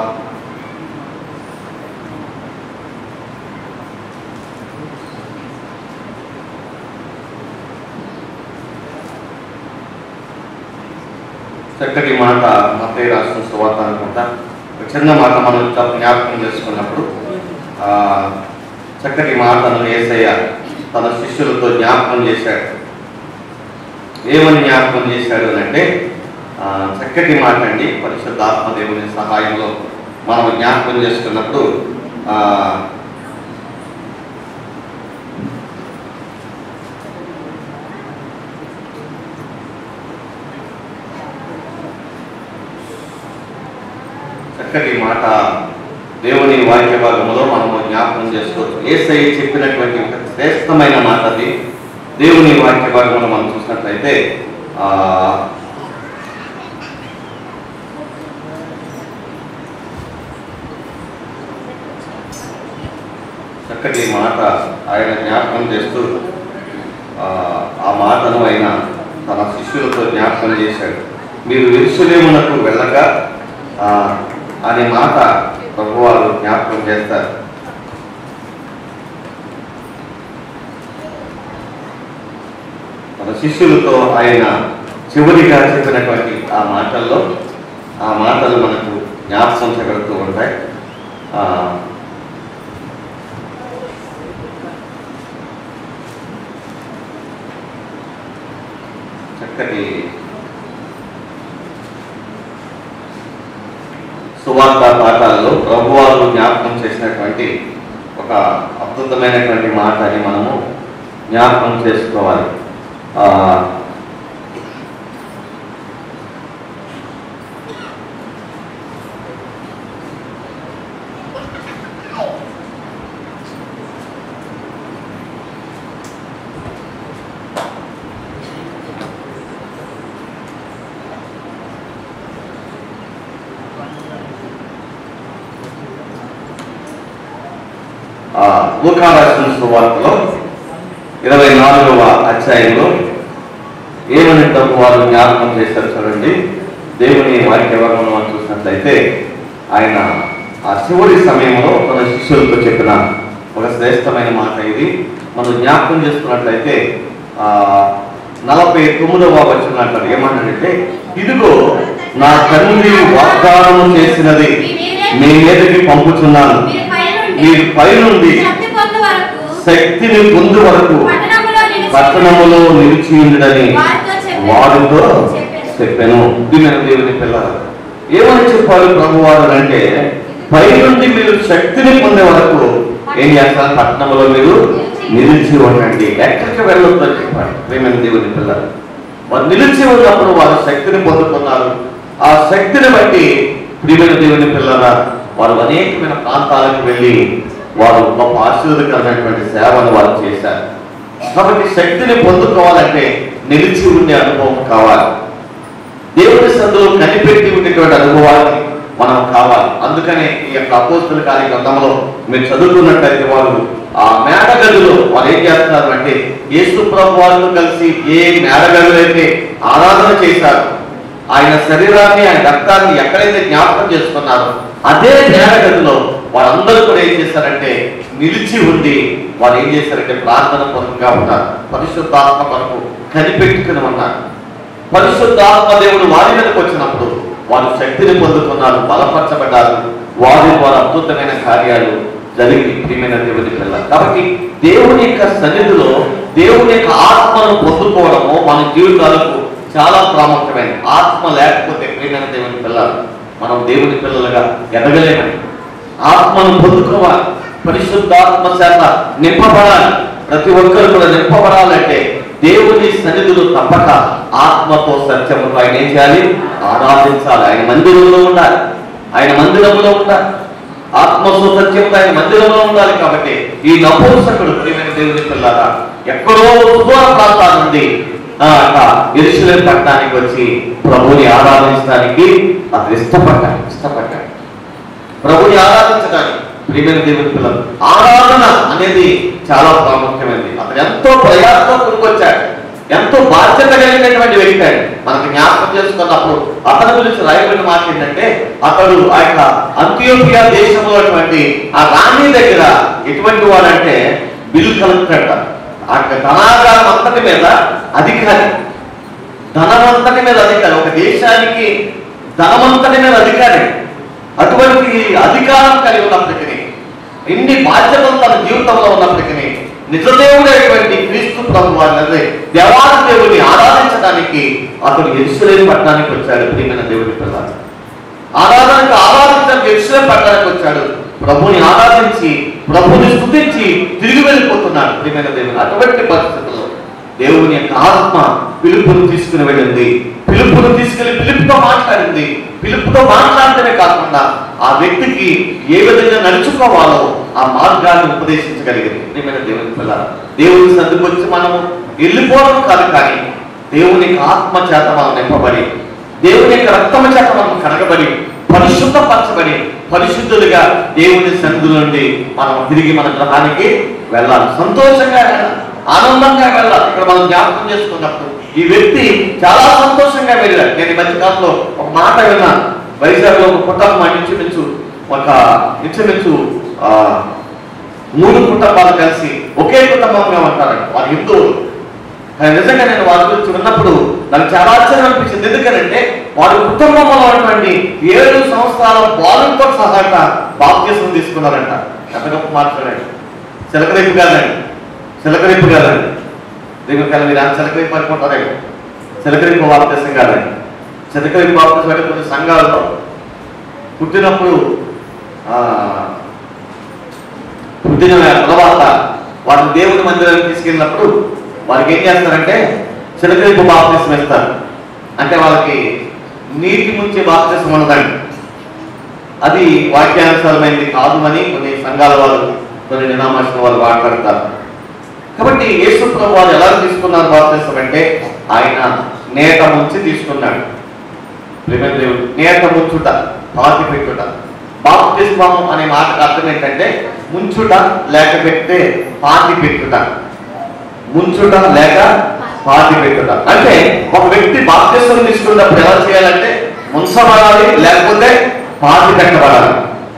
చక్కటి మాట మతయ్య రాసిన సువార్త అనుకుంటా ఒక చిన్న మాట మనం చాలా జ్ఞాపకం చేసుకున్నప్పుడు ఆ చక్కటి మాటను ఏసయ్య తన శిష్యులతో జ్ఞాపకం చేశాడు ఏమని జ్ఞాపకం చేశాడు అని అంటే ఆ, చక్కటి మాట అండి పరిశుద్ధాత్మ దేవుని సహాయంలో మనం జ్ఞాపకం చేసుకున్నప్పుడు ఆ, చక్కటి మాట దేవుని వాక్య భాగంలో మనము జ్ఞాపకం చేసుకోవచ్చు ఏసై చెప్పినటువంటి ఒక శ్రేష్టమైన మాట అది దేవుని వాక్య భాగంలో మనం చూసినట్లయితే ఆ చక్కటి మాట ఆయన జ్ఞాపకం చేస్తూ ఆ, ఆ మాటను ఆయన తన శిష్యులతో జ్ఞాపకం చేశాడు మీరు ఎరుసలేమునకు వెళ్ళక ఆ, అనే మాట ప్రభువారు జ్ఞాపకం చేస్తారు తన శిష్యులతో ఆయన చివరిగా చెప్పినటువంటి ఆ మాటల్లో ఆ మాటలు మనకు జ్ఞాపకం చేయగలుగుతూ ఉంటాయి ఆ, చక్కటి సువార్త పాఠాల్లో ప్రభువారు జ్ఞాపకం చేసినటువంటి ఒక అద్భుతమైనటువంటి మాట అని మనము జ్ఞాపకం చేసుకోవాలి ఆ, ఆ, లూకా రాసిన సువార్తలో ఇరవై నాలుగవ అధ్యాయంలో ఏమని తప్పు వారు జ్ఞాపకం చేశారు చూడండి దేవుని వాక్య వర్గం మనం చూసినట్లయితే ఆయన ఆ చివరి సమయంలో తన శిష్యులతో చెప్పిన ఒక శ్రేష్టమైన మాట ఇది మనం జ్ఞాపకం చేసుకున్నట్లయితే ఆ నలభై తొమ్మిదవ వచ్చిన అంటారు ఏమన్నాడంటే ఇదిగో నా తండ్రి వాగ్దానం చేసినది మీ మీదకి పంపుతున్నాను మీరు పైనుండి మీరు పైనుండి శక్తి పొందు వరకు శక్తిని పొందు వరకు పట్టణములో నిలిచి పట్టణములో నిలిచి ఉండడని వారితో చెప్పెను. వారితో చెప్పెను. చెప్పాను దిన దేవుని పిల్లల ఏమని చెప్పాలి ప్రభు వారు అంటే పై నుండి మీరు శక్తిని పొందే వరకు ఏం చేస్తారు పట్టణంలో మీరు నిలిచి ఉండండి ఎక్కడికి వెళ్ళొద్దు అని చెప్పారు ప్రేమైన దేవుని పిల్లలు వారు నిలిచి ఉన్నప్పుడు వారు శక్తిని పొందుకున్నారు ఆ శక్తిని బట్టి ప్రియమైన దేవుని పిల్లల వారు అనేకమైన ప్రాంతాలకు వెళ్ళి వారు గొప్ప ఆశీర్వదకరమైనటువంటి సేవను వారు చేశారు కాబట్టి శక్తిని పొందుకోవాలంటే నిలిచి ఉండే అనుభవం కావాలి దేవుని సందులో కనిపెట్టి ఉండేటువంటి అనుభవాన్ని మనం కావాలి అందుకనే ఈ యొక్క అపోస్తుల కార్య గ్రంథంలో మీరు చదువుకున్నట్లయితే వారు ఆ మేడగదిలో వారు ఏం చేస్తున్నారు అంటే యేసు ప్రభు వారితో కలిసి ఏ మేడగదిలో అయితే ఆరాధన చేశారు ఆయన శరీరాన్ని ఆయన రక్తాన్ని ఎక్కడైతే జ్ఞాపకం చేసుకున్నారో అదే మేడగదిలో వారందరూ కూడా ఏం చేశారంటే నిలిచి ఉండి వారు ఏం చేశారంటే ప్రార్థన పరంగా ఉన్నారు పరిశుద్ధాత్మ కొరకు కనిపెట్టుకుని ఉన్నారు పరిశుద్ధాత్మ దేవుడు వారి మీదకి వచ్చినప్పుడు వారు శక్తిని పొందుకున్నారు బలపరచబడ్డారు వారి వారు అద్భుతమైన కార్యాలు జరిగి ప్రియమైన దేవుని పిల్ల కాబట్టి దేవుని యొక్క సన్నిధిలో దేవుని యొక్క ఆత్మను పొందుకోవడము మన జీవితాలకు చాలా ప్రాముఖ్యమైనది ఆత్మ లేకపోతే ప్రియమైన దేవుని పిల్లలు మనం దేవుని పిల్లలుగా ఎదగలేమని ఆత్మను పొందుకోవాలి పరిశుద్ధాత్మ చేత నింపబడాలి ప్రతి ఒక్కరు కూడా నింపబడాలంటే దేవుని సన్నిధులు తప్పక ఆత్మతో సత్యముతో ఆయన ఏం చేయాలి ఆరాధించాలి ఆయన మందిరంలో ఉండాలి ఆయన మందిరంలో ఉండాలి ఆత్మతో సత్యంతో ఆయన మందిరంలో ఉండాలి కాబట్టి ఈ నపూంసకుడు ప్రియమైన దేవుని పిల్లరా ఎక్కడో సుదూర ప్రాంతాల నుండి ఆ, అట్ట ఎరుసలేం పట్టణానికి వచ్చి ప్రభుని ఆరాధించడానికి అతను ఇష్టపడ్డాడు ఇష్టపడ్డాడు ప్రభుని ఆరాధించడానికి ప్రియమైన దేవుని పిల్లలు ఆరాధన అనేది చాలా ప్రాముఖ్యమైనది అతను ఎంతో ప్రయాసంతో కొనుక్కొచ్చాడు ఎంతో బాధ్యత కలిగినటువంటి వ్యక్తి ఆయన. మనకు జ్ఞాపకం చేసుకున్నప్పుడు అతని గురించి రాయబడిన మాట ఏంటంటే అతడు ఆ యొక్క అంత్యోపియా దేశంలో ఉన్నటువంటి ఆ రాణి దగ్గర ఎటువంటి వాడంటే బిల్ కలెక్టర్ ఆ యొక్క ధనాగారం అంతటి మీద అధికారి ధనమంతటి మీద అధికారి ఒక దేశానికి ధనమంతటి మీద అధికారి అటువంటి అధికారం కలిగి ఉన్నప్పటికీ ఇన్ని బాధ్యతలు తన జీవితంలో ఉన్నప్పటికీ నిజదేవుడైనటువంటి క్రీస్తు ప్రభు వారిని దేవాది దేవుని ఆరాధించడానికి అతడు ఎరుసలేం పట్టణానికి వచ్చాడు ప్రియమైన దేవుని పిల్లలు ఆరాధనకు ఆరాధించడానికి ఎరుసలేం పట్టణానికి వచ్చాడు ప్రభుని ఆరాధించి ప్రభుని స్తుతించి తిరిగి వెళ్ళిపోతున్నాడు ప్రియమైన దేవుని అటువంటి పరిస్థితుల్లో దేవుని యొక్క ఆత్మ పిలుపును తీసుకుని వెళ్ళింది పిలుపును తీసుకెళ్లి పిలుపుతో మాట్లాడింది పిలుపుతో మాట్లాడటమే కాకుండా ఆ వ్యక్తికి ఏ విధంగా నడుచుకోవాలో ఆ మార్గాన్ని ఉపదేశించగలిగింది ప్రియమైన దేవుని పిల్ల దేవుని సందుకు వచ్చి మనము వెళ్ళిపోవడం కాదు కానీ దేవుని యొక్క ఆత్మ చేత మనం నింపబడి దేవుని యొక్క రక్తము చేత మనం కనగబడి పరిశుద్ధపరచబడి పరిశుద్ధులుగా దేవుని సన్నిధి నుండి మనం తిరిగి మన గ్రహానికి వెళ్ళాలి సంతోషంగా వెళ్ళాలి ఆనందంగా వెళ్ళాలి ఇక్కడ మనం జ్ఞాపకం చేసుకున్నప్పుడు ఈ వ్యక్తి చాలా సంతోషంగా వెళ్ళాడు నేను ఈ మధ్య కాలంలో ఒక మాట విన్నాను వైజాగ్లో ఒక కుటుంబం ఇంచుమించు ఒక ఇంచుమించు ఆ, మూడు కుటుంబాలు కలిసి ఒకే కుటుంబంగా ఉంటారంట వారు హిందువులు కానీ నిజంగా నేను వారి గురించి విన్నప్పుడు నాకు చాలా ఆశ్చర్యం అనిపించింది ఎందుకంటే వారి కుటుంబంలో ఉన్నటువంటి ఏడు సంవత్సరాల బాలులతో సహా బాప్తీసం తీసుకున్నారంట ఎంత గొప్ప మాట్లాడండి చిలకరేపు కాదండి చిలకరేపు కాదండి దీనికి కానీ మీరు అంత చిలకరేపు అనుకుంటారే చిలకరేపు బాప్తీసం కాదండి చిలకరేపు బాప్తీసం అంటే కొన్ని సంఘాలలో పుట్టినప్పుడు ఆ, పుట్టిన తర్వాత వారిని దేవుని మందిరానికి తీసుకెళ్ళినప్పుడు వారికి ఏం చేస్తారంటే చిలకరింపు బాప్తిసం ఇస్తారు అంటే వాళ్ళకి నీటి ముంచే బాప్తిసం ఉన్నదండి అది వాక్యానుసారమైంది కాదు అని కొన్ని సంఘాల వాళ్ళు కొన్ని డినామేషన్ వాళ్ళు మాట్లాడతారు కాబట్టి యేసు ప్రభు వారు ఎలా తీసుకున్నారు బాప్తిసం అంటే ఆయన నేత ముంచి తీసుకున్నాడు ప్రేమ దేవుడు నేత ముంచుట పాతి పెట్టుట బాప్తిస్మం అనే మాటకు అర్థం ఏంటంటే ముంచుట లేక పెడితే పాతి పెట్టుట ముంచుట లేక పాతి పెట్టుట అంటే ఒక వ్యక్తి బాప్తిస్మం తీసుకున్నప్పుడు ఎలా చేయాలంటే ముంచబడాలి లేకపోతే పాతి పెట్టబడాలి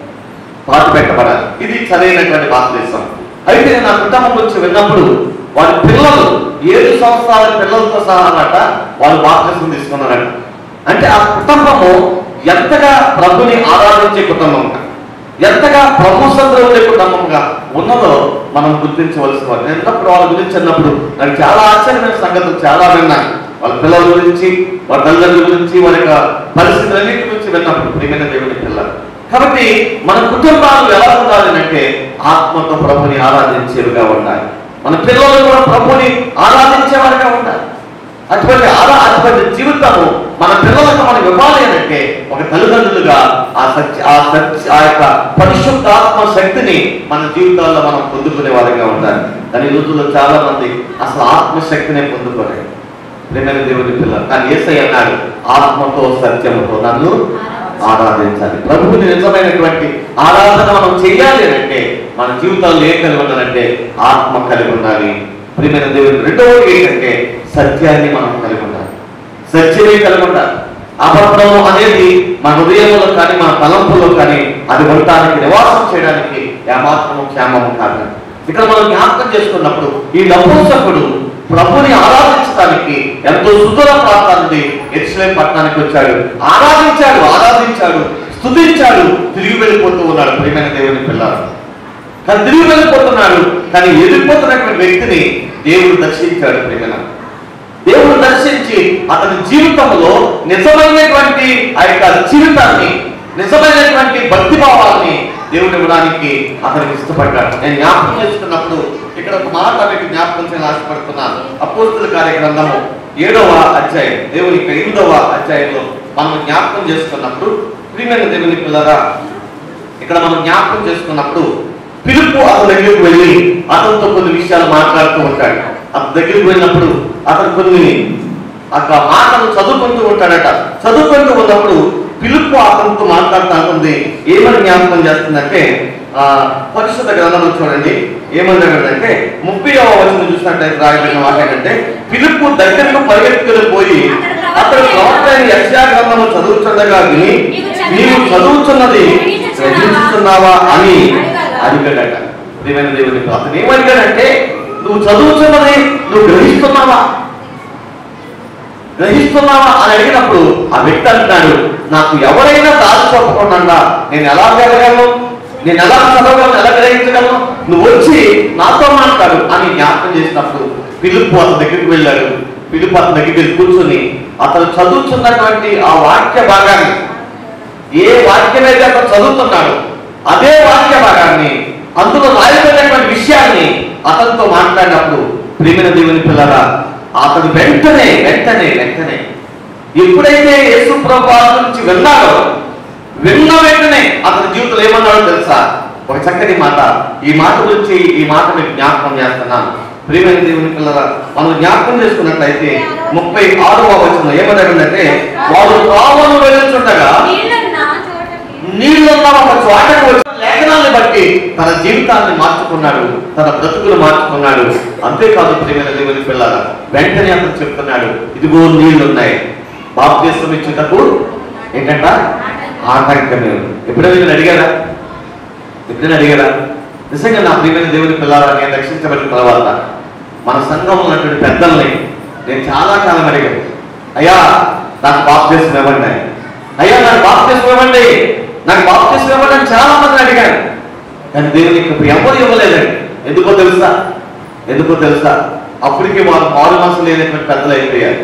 పాతి పెట్టబడాలి ఇది సరైనటువంటి బాప్తిస్మం అయితే నేను నా కుటుంబం గురించి విన్నప్పుడు వారి పిల్లలు ఏడు సంవత్సరాల పిల్లలతో సహా అన్నట వాళ్ళు బాప్తిస్మం తీసుకున్నారట అంటే ఆ కుటుంబము ఎంతగా ప్రభుని ఆరాధించే కుటుంబంగా ఎంతగా ప్రభు సంద్రం ఉండే కుటుంబంగా ఉన్నదో మనం గుర్తించవలసిన వారు నేను ఎన్నప్పుడు వాళ్ళ గురించి అన్నప్పుడు నాకు చాలా ఆశ్చర్యమైన సంగతులు చాలా విన్నాను వాళ్ళ పిల్లల గురించి వాళ్ళ తల్లిదండ్రుల గురించి వారి యొక్క పరిస్థితులన్నిటి గురించి విన్నప్పుడు ప్రియమైన దేవుని పిల్లలు కాబట్టి మన కుటుంబాలు ఎలా ఉండాలి అంటే ఆత్మతో ప్రభుని ఆరాధించేవిగా ఉండాలి మన పిల్లలు కూడా ప్రభుని ఆరాధించేవారిగా ఉండాలి అటువంటి ఆరా అటువంటి జీవితము మన పిల్లలకు మనం ఇవ్వాలి అని అంటే ఒక తల్లిదండ్రులుగా ఆ సత్య ఆ సత్య ఆ యొక్క పరిశుద్ధ ఆత్మ శక్తిని మన జీవితాల్లో మనం పొందుకునే వారిగా ఉండాలి కానీ ఈ రోజుల్లో చాలా మంది అసలు ఆత్మశక్తినే పొందుకోలేదు ప్రేమైన దేవుని పిల్లలు కానీ ఏసై అన్నాడు ఆత్మతో సత్యముతో నన్ను ఆరాధించాలి ప్రభువుని నిజమైనటువంటి ఆరాధన మనం చేయాలి అని అంటే మన జీవితాల్లో ఏం కలిగి ఉండాలంటే ఆత్మ కలిగి ఉండాలి ప్రియమైన దేవుని రెండవది ఏంటంటే సత్యాన్ని మనం కలిగి ఉండాలి సత్యమే కలిగి ఉండాలి అబద్ధం అనేది మన హృదయంలో కానీ మన తలంపుల్లో కానీ అది ఉండటానికి నివాసం చేయడానికి ఏమాత్రము క్షేమము కాదు ఇక్కడ మనం జ్ఞాపకం చేసుకున్నప్పుడు ఈ నపుంసకుడు ప్రభుని ఆరాధించడానికి ఎంతో సుదూర ప్రాంతాల నుండి ఎరుసలేం పట్టణానికి వచ్చాడు ఆరాధించాడు ఆరాధించాడు స్తుతించాడు తిరిగి వెళ్ళిపోతూ ఉన్నాడు ప్రియమైన దేవుని పిల్లలు కానీ తిరిగి వెళ్ళిపోతున్నాడు కానీ వెళ్ళిపోతున్నటువంటి వ్యక్తిని దేవుడు దర్శించాడు ప్రేమ దేవుడు దర్శించి అతని జీవితంలో నిజమైనటువంటి ఆ యొక్క జీవితాన్ని నిజమైనటువంటి భక్తి భావాన్ని దేవుడు ఇవ్వడానికి అతనికి ఇష్టపడ్డాడు నేను జ్ఞాపకం చేసుకున్నప్పుడు ఇక్కడ ఒక మాట మీకు జ్ఞాపకం చేయాలని ఆశపడుతున్నాను అపోస్తుల కార్యగ్రంథము ఏడవ అధ్యాయం దేవుని యొక్క ఎనిమిదవ అధ్యాయంలో మనం జ్ఞాపకం చేసుకున్నప్పుడు ప్రియమైన దేవుని పిల్లరా ఇక్కడ మనం జ్ఞాపకం చేసుకున్నప్పుడు పిలుపు అతని దగ్గరికి వెళ్ళి అతనితో కొన్ని విషయాలు మాట్లాడుతూ ఉంటాడు అతని దగ్గరికి వెళ్ళినప్పుడు అతను కొన్ని అక్కడ మాటలు చదువుకుంటూ ఉంటాడట చదువుకుంటూ ఉన్నప్పుడు పిలుపు అతనితో మాట్లాడుతూ ఉంటుంది ఏమని జ్ఞాపకం చేస్తుందంటే ఆ పరిశుద్ధ గ్రంథంలో చూడండి ఏమన్నాడంటే ముప్పై వచనం చూసినట్టయితే రాయబడిన మాట ఏంటంటే పిలుపు దగ్గరకు పరిగెత్తుకుని పోయి అతడు ప్రవక్త అయిన యెషయా గ్రంథము చదువుతుండగా విని నీవు చదువుతున్నది గ్రహించుతున్నావా అని అడిగాడట దేవైన దేవుని అతను ఏమడిగాడంటే నువ్వు చదువుతున్నది నువ్వు గ్రహిస్తున్నావా గ్రహిస్తున్నావా అని అడిగినప్పుడు ఆ వ్యక్తి అంటున్నాడు నాకు ఎవరైనా దారి చెప్పకుండా నేను ఎలా వెళ్ళగలను నేను ఎలా చదవగలను ఎలా గ్రహించగలను నువ్వు వచ్చి నాతో మాట్లాడు అని జ్ఞాపకం చేసినప్పుడు పిలుపు అతని దగ్గరికి వెళ్ళాడు పిలుపు అతని దగ్గరికి వెళ్ళి కూర్చొని అతను చదువుతున్నటువంటి ఆ వాక్య భాగాన్ని ఏ వాక్యం అయితే అతను చదువుతున్నాడు అదే వాక్య భాగాన్ని అందులో రాయబడినటువంటి విషయాన్ని అతనితో మాట్లాడినప్పుడు ప్రేమిన దేవుని పిల్లరా అతను వెంటనే వెంటనే వెంటనే ఎప్పుడైతే యేసు ప్రభు నుంచి విన్నాడో విన్న వెంటనే అతని జీవితంలో ఏమన్నాడో తెలుసా ఒక చక్కటి మాట ఈ మాట గురించి ఈ మాట మీకు జ్ఞాపకం చేస్తున్నాను ప్రియమైన దేవుని పిల్లల మనం జ్ఞాపకం చేసుకున్నట్లయితే ముప్పై ఆరవ వచనం ఏమన్నాడంటే వారు త్రోవను వెళ్ళుచుండగా నీళ్ళన్న చోటకి నీళ్ళున్న ఒక చోటకు వచ్చిన లేఖనాన్ని బట్టి తన జీవితాన్ని మార్చుకున్నాడు తన బ్రతుకులు మార్చుకున్నాడు అంతేకాదు ప్రియమైన దేవుని పిల్లల వెంటనే అతను చెప్తున్నాడు ఇదిగో నీళ్లున్నాయి బాప్తీసం ఇచ్చుటకు ఏంటంట ఆటంకమే ఉంది. ఎప్పుడైనా మీరు అడిగారా ఎప్పుడైనా అడిగారా నిజంగా నా ప్రియమైన దేవుని పిల్లల నేను రక్షించబడిన తర్వాత మన సంఘంలో ఉన్నటువంటి పెద్దల్ని నేను చాలా కాలం అడిగాను అయ్యా నాకు బాప్తీసం ఇవ్వండి అని. అయ్యా నాకు బాప్తీసం ఇవ్వండి నాకు బాప్తీసం ఇవ్వండి అని చాలా మందిని అడిగాను కానీ దేవునికి ఇప్పుడు ఎవరు ఇవ్వలేదండి ఎందుకో తెలుసా ఎందుకో తెలుసా అప్పటికి వారు మారు మనసు లేనటువంటి పెద్దలు అయిపోయారు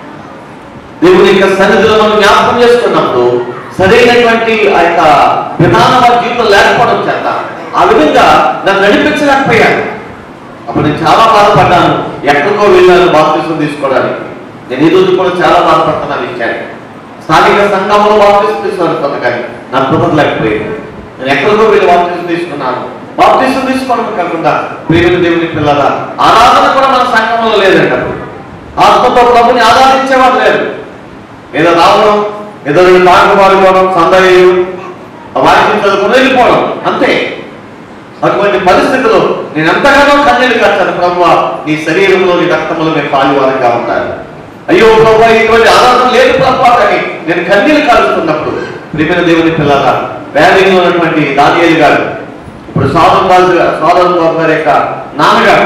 దేవుని యొక్క సన్నిధిలో మనం జ్ఞాపకం చేసుకున్నప్పుడు సరైనటువంటి ఆ యొక్క విధానం వారి జీవితం లేకపోవడం చేత ఆ విధంగా నన్ను నడిపించలేకపోయాను అప్పుడు నేను చాలా బాధపడ్డాను ఎక్కడికో వెళ్ళాను బాప్తీసం తీసుకోవడానికి నేను ఈ రోజు కూడా చాలా బాధపడుతున్నాను ఇచ్చాను స్థానిక సంఘంలో బాప్తీసం తీసుకోవాలి కొంతకాని నా కృపత లేకపోయింది నేను ఎక్కడికో వెళ్ళి బాప్తీసం తీసుకున్నాను బాప్తీసం తీసుకోవడం కాకుండా ప్రేమ దేవుని పిల్లల ఆరాధన కూడా మన సంఘంలో లేదండి అప్పుడు ఆత్మతో ప్రభుని ఆరాధించేవారు లేరు ఏదో రావడం ఏదో రెండు పాటలు పాడుకోవడం సందయ్యం వాక్యం చదువుకుని వెళ్ళిపోవడం అంతే అటువంటి పరిస్థితుల్లో నేను ఎంతగానో కన్నీళ్ళు కాచాను ప్రభు నీ శరీరంలో నీ రక్తంలో నేను పాలువారంగా ఉంటాను అయ్యో ప్రభు ఇటువంటి ఆధారం లేదు ప్రభు కానీ నేను కన్నీళ్ళు కాలుస్తున్నప్పుడు ప్రియమైన దేవుని పిల్లల వ్యాధిలో ఉన్నటువంటి దానియేలు గారు ఇప్పుడు సాధన బాబు సాధన బాబు గారి యొక్క నాన్నగారు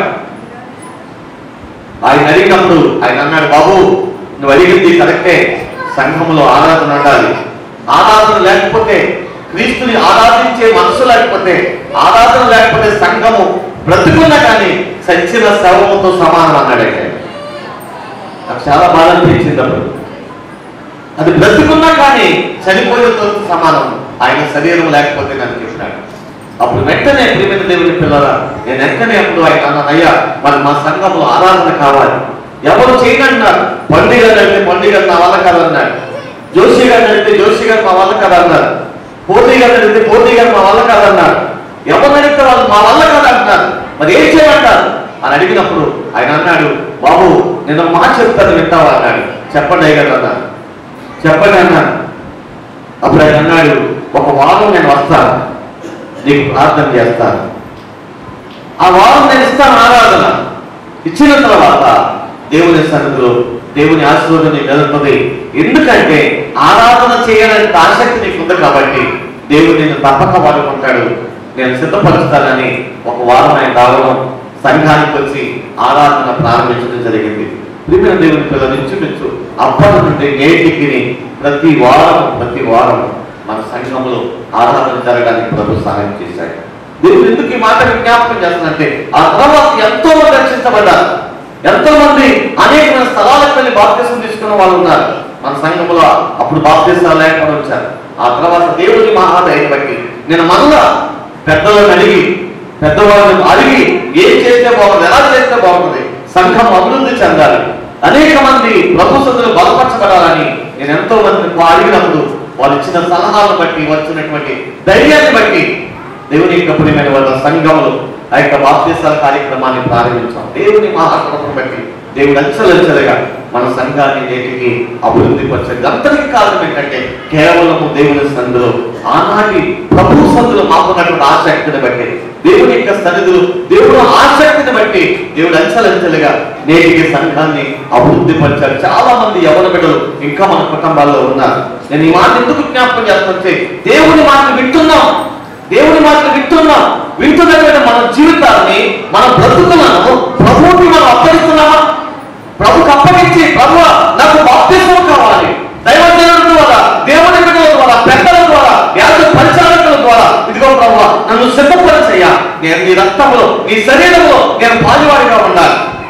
ఆయన అడిగినప్పుడు ఆయన అన్నాడు బాబు నువ్వు అడిగింది కరెక్టే సంఘంలో ఆరాధన ఉండాలి ఆరాధన లేకపోతే క్రీస్తుని ఆరాధించే మనసు లేకపోతే ఆరాధన లేకపోతే సంఘము బ్రతుకున్నా కానీ సచ్చిన శవముతో సమానం అన్నాడు ఆయన నాకు చాలా బాధ అనిపించింది అప్పుడు అది బ్రతుకున్నా కానీ చనిపోయేతో సమానం ఆయన శరీరం లేకపోతే నన్ను చెప్పినాడు అప్పుడు వెంటనే ప్రియమైన దేవుని పిల్లల నేను వెంటనే అప్పుడు ఆయన అన్నాను అయ్యా మరి మా సంఘంలో ఆరాధన కావాలి ఎవరు చేయనన్నారు పండుగ అంటే పండుగ నా వల్ల కాదన్నాడు జోషి గారు అంటే జోషి గారు మా వల్ల కాదన్నారు పోటీ గారు అడిగితే పోటీ గారు మా వల్ల కాదన్నారు ఎవరు అడిగితే వాళ్ళు మా వల్ల కాదంటున్నారు మరి ఏం చేయమంటారు అని అడిగినప్పుడు ఆయన అన్నాడు బాబు నేను ఒక మాట చెప్తాను వింటావా అన్నాడు చెప్పండి అయ్య గారు అన్నాడు చెప్పండి అన్నాడు అప్పుడు ఆయన అన్నాడు ఒక వారం నేను వస్తాను నీకు ప్రార్థన చేస్తాను ఆ వారం నేను ఇస్తాను ఆరాధన ఇచ్చిన తర్వాత దేవుని సన్నిధిలో దేవుని ఆశీర్వాదం నీకు కలుగుతుంది ఎందుకంటే ఆరాధన చేయాలని ఆసక్తి నీకు ఉంది కాబట్టి దేవుడు నిన్ను తప్పక వాడుకుంటాడు నేను సిద్ధపరుస్తానని ఒక వారం ఆయన రావడం సంఘానికి వచ్చి ఆరాధన ప్రారంభించడం జరిగింది ప్రియమైన దేవుని పిల్లలు ఇంచుమించు అప్పటి నుండి నేటికి ప్రతి వారం ప్రతి వారం మన సంఘంలో ఆరాధన జరగడానికి ప్రభు సహాయం చేశాడు దేవుడు ఎందుకు ఈ మాట విజ్ఞాపకం చేస్తున్నంటే ఆ తర్వాత ఎంతో మంది రక్షించబడ్డారు ఎంతో మంది అనేక స్థలాలకు వెళ్ళి బాప్తిసం తీసుకున్న వాళ్ళు ఉన్నారు మన సంఘంలో అప్పుడు బాప్తిసాలు లేకుండా వచ్చారు ఆ తర్వాత దేవుని మహాదయని బట్టి నేను మళ్ళా పెద్దలను అడిగి పెద్దవాళ్ళని అడిగి ఏం చేస్తే బాగుంది ఎలా చేస్తే బాగుంటుంది సంఘం అభివృద్ధి చెందాలి అనేక మంది ప్రభుత్వం బలపరచబడాలని నేను ఎంతో మందిని అడిగినప్పుడు వాళ్ళు ఇచ్చిన సలహాలను బట్టి వచ్చినటువంటి ధైర్యాన్ని బట్టి దేవుని యొక్క ప్రియమైన వాళ్ళ సంఘంలో ఆ యొక్క బాప్తీసాల కార్యక్రమాన్ని ప్రారంభించాం దేవుని మహాకృపను బట్టి దేవుడు అంచెలంచెలుగా మన సంఘాన్ని నేటికి అభివృద్ధి పరిచింది అంతటికి కారణం ఏంటంటే కేవలము దేవుని సందులో ఆనాటి ప్రభు సందులో మాకున్నటువంటి ఆసక్తిని బట్టి దేవుని యొక్క సన్నిధులు దేవుడు ఆసక్తిని బట్టి దేవుడు అంచెలంచెలుగా నేటికి సంఘాన్ని అభివృద్ధి పరిచారు చాలా మంది యవన బిడ్డలు ఇంకా మన కుటుంబాల్లో ఉన్నారు నేను ఈ మాట ఎందుకు జ్ఞాపకం చేస్తుంటే దేవుని మాట వింటున్నాం దేవుని మాటలు వింటున్నాం వింటున్నటువంటి మన జీవితాన్ని మన బ్రతుకులను ప్రభువుకి మనం అప్పగిస్తున్నామా ప్రభుకి అప్పగించి ప్రభు నాకు బాప్తిసం కావాలి దైవజనుల ద్వారా దేవుని బిడ్డల ద్వారా పెద్దల ద్వారా యాజ పరిచారకుల ద్వారా ఇదిగో ప్రభు నన్ను సిద్ధపరచయ్యా నేను నీ రక్తంలో నీ శరీరంలో నేను పాలువాడిగా ఉండాలి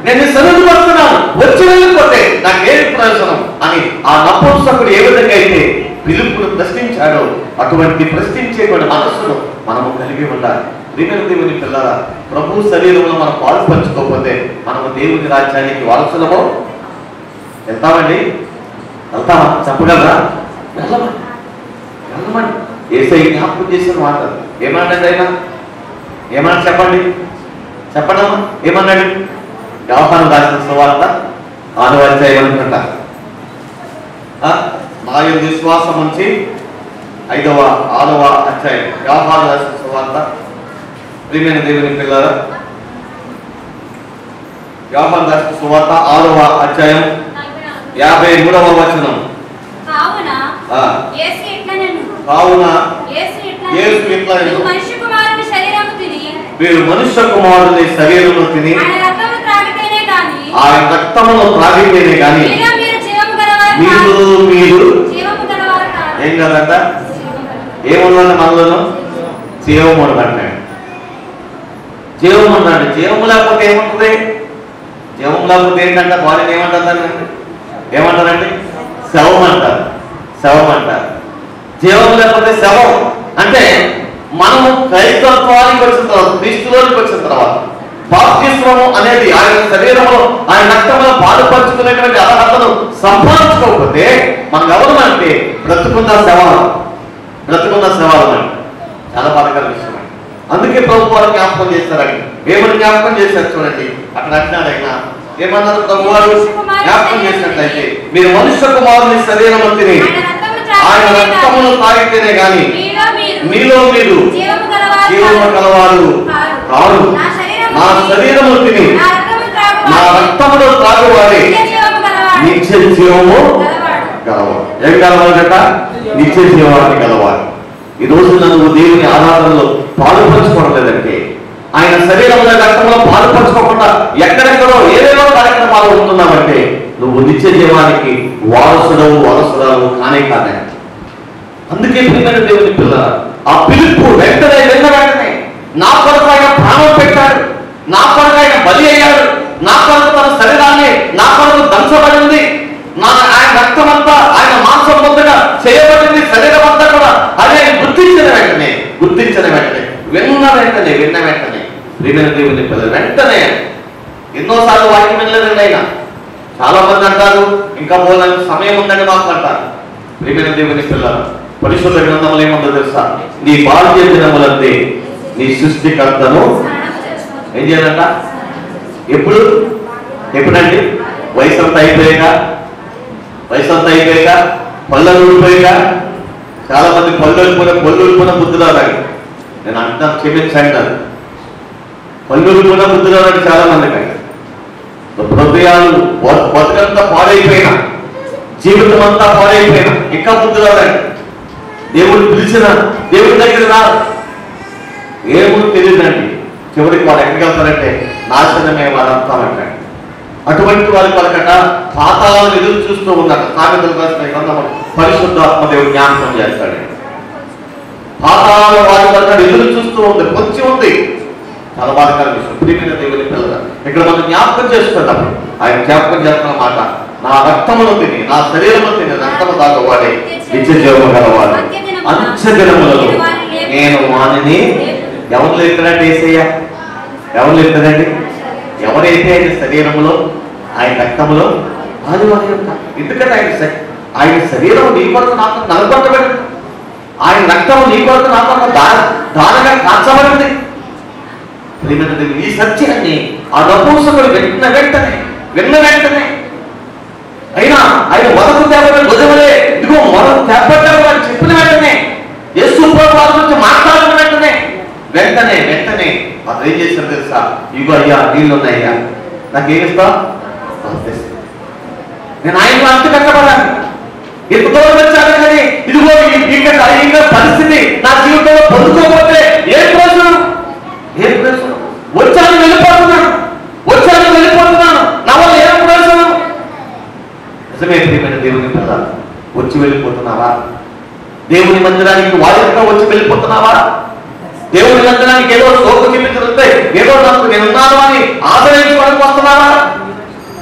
నేను సరుకు వస్తున్నాను వచ్చి వెళ్ళిపోతే నాకేమి ప్రయోజనం అని ఆ నపుంసకుడు ఏ విధంగా అయితే పిలుపును ప్రశ్నించాడో అటువంటి ప్రశ్నించేటువంటి మనస్సును మనము కలిగి ఉండాలి ప్రియమైన దేవుని పిల్లల ప్రభు శరీరంలో మనం పాలు పంచుకోకపోతే మనము దేవుని రాజ్యానికి వారసులమో వెళ్తామండి వెళ్తామా చెప్పగలరా వెళ్ళమని వెళ్ళమని ఏసై జ్ఞాపకం చేసిన మాట ఏమన్నాడు ఆయన ఏమన్నా చెప్పండి చెప్పడమ్మా ఏమన్నాడు వ్యవహారం రాసిన సువార్త ఆరు అధ్యాయం అనుకుంటా ఆ, నా యందు విశ్వాసం ఉంచి ఐదవ ఆరవ అధ్యాయం వ్యవహారం రాసిన సువార్త ప్రియమైన దేవుని పిల్లల వ్యవహారం రాసిన సువార్త ఆరవ అధ్యాయం యాభై మూడవ వచనం కావున ఆ, యేసు ఇట్లనెను. కావున యేసు ఇట్లనెను. యేసు ఇట్లనెను. నీవు మనిషి కుమారుని శరీరము తిని వీరు మనుష్య కుమారుని శరీరము తిని ఆయన రక్తము త్రాగితేనే గాని ఆయన రక్తమును త్రాగితేనే గాని మీలో మీరు జీవము గలవారు మీరు కాదు. మీరు జీవము గలవారు కాదు. ఏం కదంట జీవము గలవారు. ఏముందండి మనలోను జీవము అంటాడు జీవము అన్నాడు జీవము లేకపోతే ఏముంటుంది జీవం లేకపోతే ఏంటంటే బాడీని ఏమంటారు ఏమంటారండి శవం అంటారు శవం అంటారు జీవం లేకపోతే శవం అంటే మనము క్రైస్తత్వానికి వచ్చిన తర్వాత క్రీస్తులోనికి వచ్చిన తర్వాత బాప్తిస్వము అనేది ఆయన శరీరంలో ఆయన రక్తంలో పాలు పంచుకునేటువంటి అర్హతను సంపాదించుకోకపోతే మనం ఎవరు అంటే బ్రతుకున్న శవాలు బ్రతుకున్న శవాలు అంటే చాలా బాధకర విషయం అండి. అందుకే ప్రభు వారు జ్ఞాపకం చేశారండి ఏమని జ్ఞాపకం చేశారు చూడండి అక్కడ అంటున్నాడు ఆయన ఏమన్నారు ప్రభు వారు జ్ఞాపకం చేసినట్లయితే మీరు మనుష్య కుమారుని శరీరం తిని ఆయన రక్తము ఆయన త్రాగితేనే రక్తమును తాగితేనే గాని మీలో మీరు మీలో మీరు జీవము గలవారు జీవము కాదు. కలవారు కాదు. కాదు నా శరీరము నా తిని, శరీరము తిని నా రక్తము త్రాగువాడు నా రక్తములో త్రాగువారే నిత్య జీవము గలవాడు. నిత్య జీవము గలవాడు. గలవాడు ఏం గలవాలట నిత్య జీవాన్ని గలవాడు ఈ రోజు నువ్వు దేవుని ఆరాధనలో పాలు పంచుకోవడం లేదంటే ఆయన శరీరంలో రక్తంలో పాలు పంచుకోకుండా ఎక్కడెక్కడో ఏదేదో కార్యక్రమాలు ఉంటున్నావంటే నువ్వు నిత్య జీవానికి వారసుడవు వారసురాలు కానే కాదే అందుకే ప్రియమైన దేవుని పిల్ల ఆ పిలుపు వెంటనే విన్న వెంటనే నా కొరకు ఆయన ప్రాణం పెట్టాడు నా కొరకు ఆయన బలి అయ్యాడు నా కొరకు తన శరీరాన్ని నా కొరకు దంచబడింది నా ఆయన రక్తం అంతా ఆయన మాంసం పొందగా చేయబడింది శరీరం అంతా కూడా అది ఆయన గుర్తించిన వెంటనే గుర్తించిన వెంటనే విన్న వెంటనే విన్న వెంటనే ప్రియమైన దేవుని పిల్ల వెంటనే ఎన్నోసార్లు వాక్యం వినలేదండి ఆయన చాలా మంది అంటారు ఇంకా పోలని సమయం ఉందని మాకు అంటారు ప్రియమైన దేవుని పిల్లలు పరిశుద్ధ గ్రంథంలో ఏముందో తెలుసా నీ బాల్య దినములందే నీ సృష్టికర్తను స్నానము చేసుకోవచ్చు. ఏం చేయాలంట ఎప్పుడు ఎప్పుడండి వయసు అంతా అయిపోయాక వయసు అంతా అయిపోయాక పళ్ళు ఊడిపోయాక చాలా మంది పళ్ళు వెళ్ళిపోయిన పళ్ళు వెళ్ళిపోయిన బుద్ధి రాదాడు నేను అంటాను క్షమించండి అది పళ్ళు వెళ్ళిపోయిన బుద్ధి రాదాడు చాలా మందికి హృదయాలు బ- బతుకంతా పాడైపోయినా జీవితం అంతా పాడైపోయినా ఇంకా బుద్ధి రాదండి దేవుడు పిలిచిన దేవుడి దగ్గర రాదు ఏమో తెలియదండి చివరికి వారు ఎక్కడికి వెళ్తారంటే నాశనమే వారంతా అంటాడు అటువంటి వారి కొరకట పాతాలను ఎదురు చూస్తూ ఉన్నారు సామెతలు రాసిన గ్రంథము పరిశుద్ధాత్మ దేవుడు జ్ఞాపకం చేస్తాడు పాతాల వారి కొరకట ఎదురు చూస్తూ ఉంది పొంచి ఉంది చాలా బాధకర విషయం ప్రియమైన దేవుని పిల్లల ఇక్కడ మనం జ్ఞాపకం చేసుకుంటాం ఆయన జ్ఞాపకం చేస్తున్న మాట నా రక్తమును తిని నా శరీరము తిని రక్తము తాగవాడే నిత్య జీవము గలవాడు అంత్య దినములలో నేను వానిని ఎవరు లేపుతాడంటే ఏసయ్య ఎవరు లేపుతాడండి ఎవరైతే ఆయన శరీరములో ఆయన రక్తములో అది వారి యొక్క ఎందుకంటే ఆయన శ- ఆయన శరీరం నీ కొరకు నాకు నలగొట్టబడింది ఆయన రక్తము నీ కొరకు నా కొరకు దాన దానగా కాల్చబడింది ప్రియమైన దేవుని, ఈ సత్యాన్ని ఆ నపూసకుడు విన్న వెంటనే విన్న వెంటనే అయినా ఆయన మొదటి తేపటి భుజములే ఇదిగో మొదటి తేపట్టాడు అని చెప్పిన వెంటనే యేసు ప్రభు గురించి మాట్లాడిన వెంటనే వెంటనే వెంటనే అతను ఏం చేశారు తెలుసా ఇగో అయ్యా నీళ్ళు ఉన్నాయ్యా నాకేమిస్తా నేను ఆయనలో అంత కష్టపడాలి ఎంత దూరం వచ్చాను కానీ ఇదిగో ఈ- ఇక్కడ ఈ పరిస్థితి నా జీవితంలో పొందుకోకపోతే ఏ ప్రయోజనం ఏ ప్రయోజనం వచ్చాను వెళ్ళిపోతున్నాను వచ్చాను వెళ్ళిపోతున్నాను నా వల్ల ఏం ప్రయోజనం నిజమే ప్రియమైన దేవుని పిల్ల వచ్చి వెళ్ళిపోతున్నావా దేవుని మందిరానికి వారిగా వచ్చి వెళ్ళిపోతున్నావా దేవుని మందిరానికి ఏదో సోకు చూపించడంతో ఏదో నాకు నేను ఉన్నాను అని ఆశ్రయించుకోవడానికి వస్తున్నావా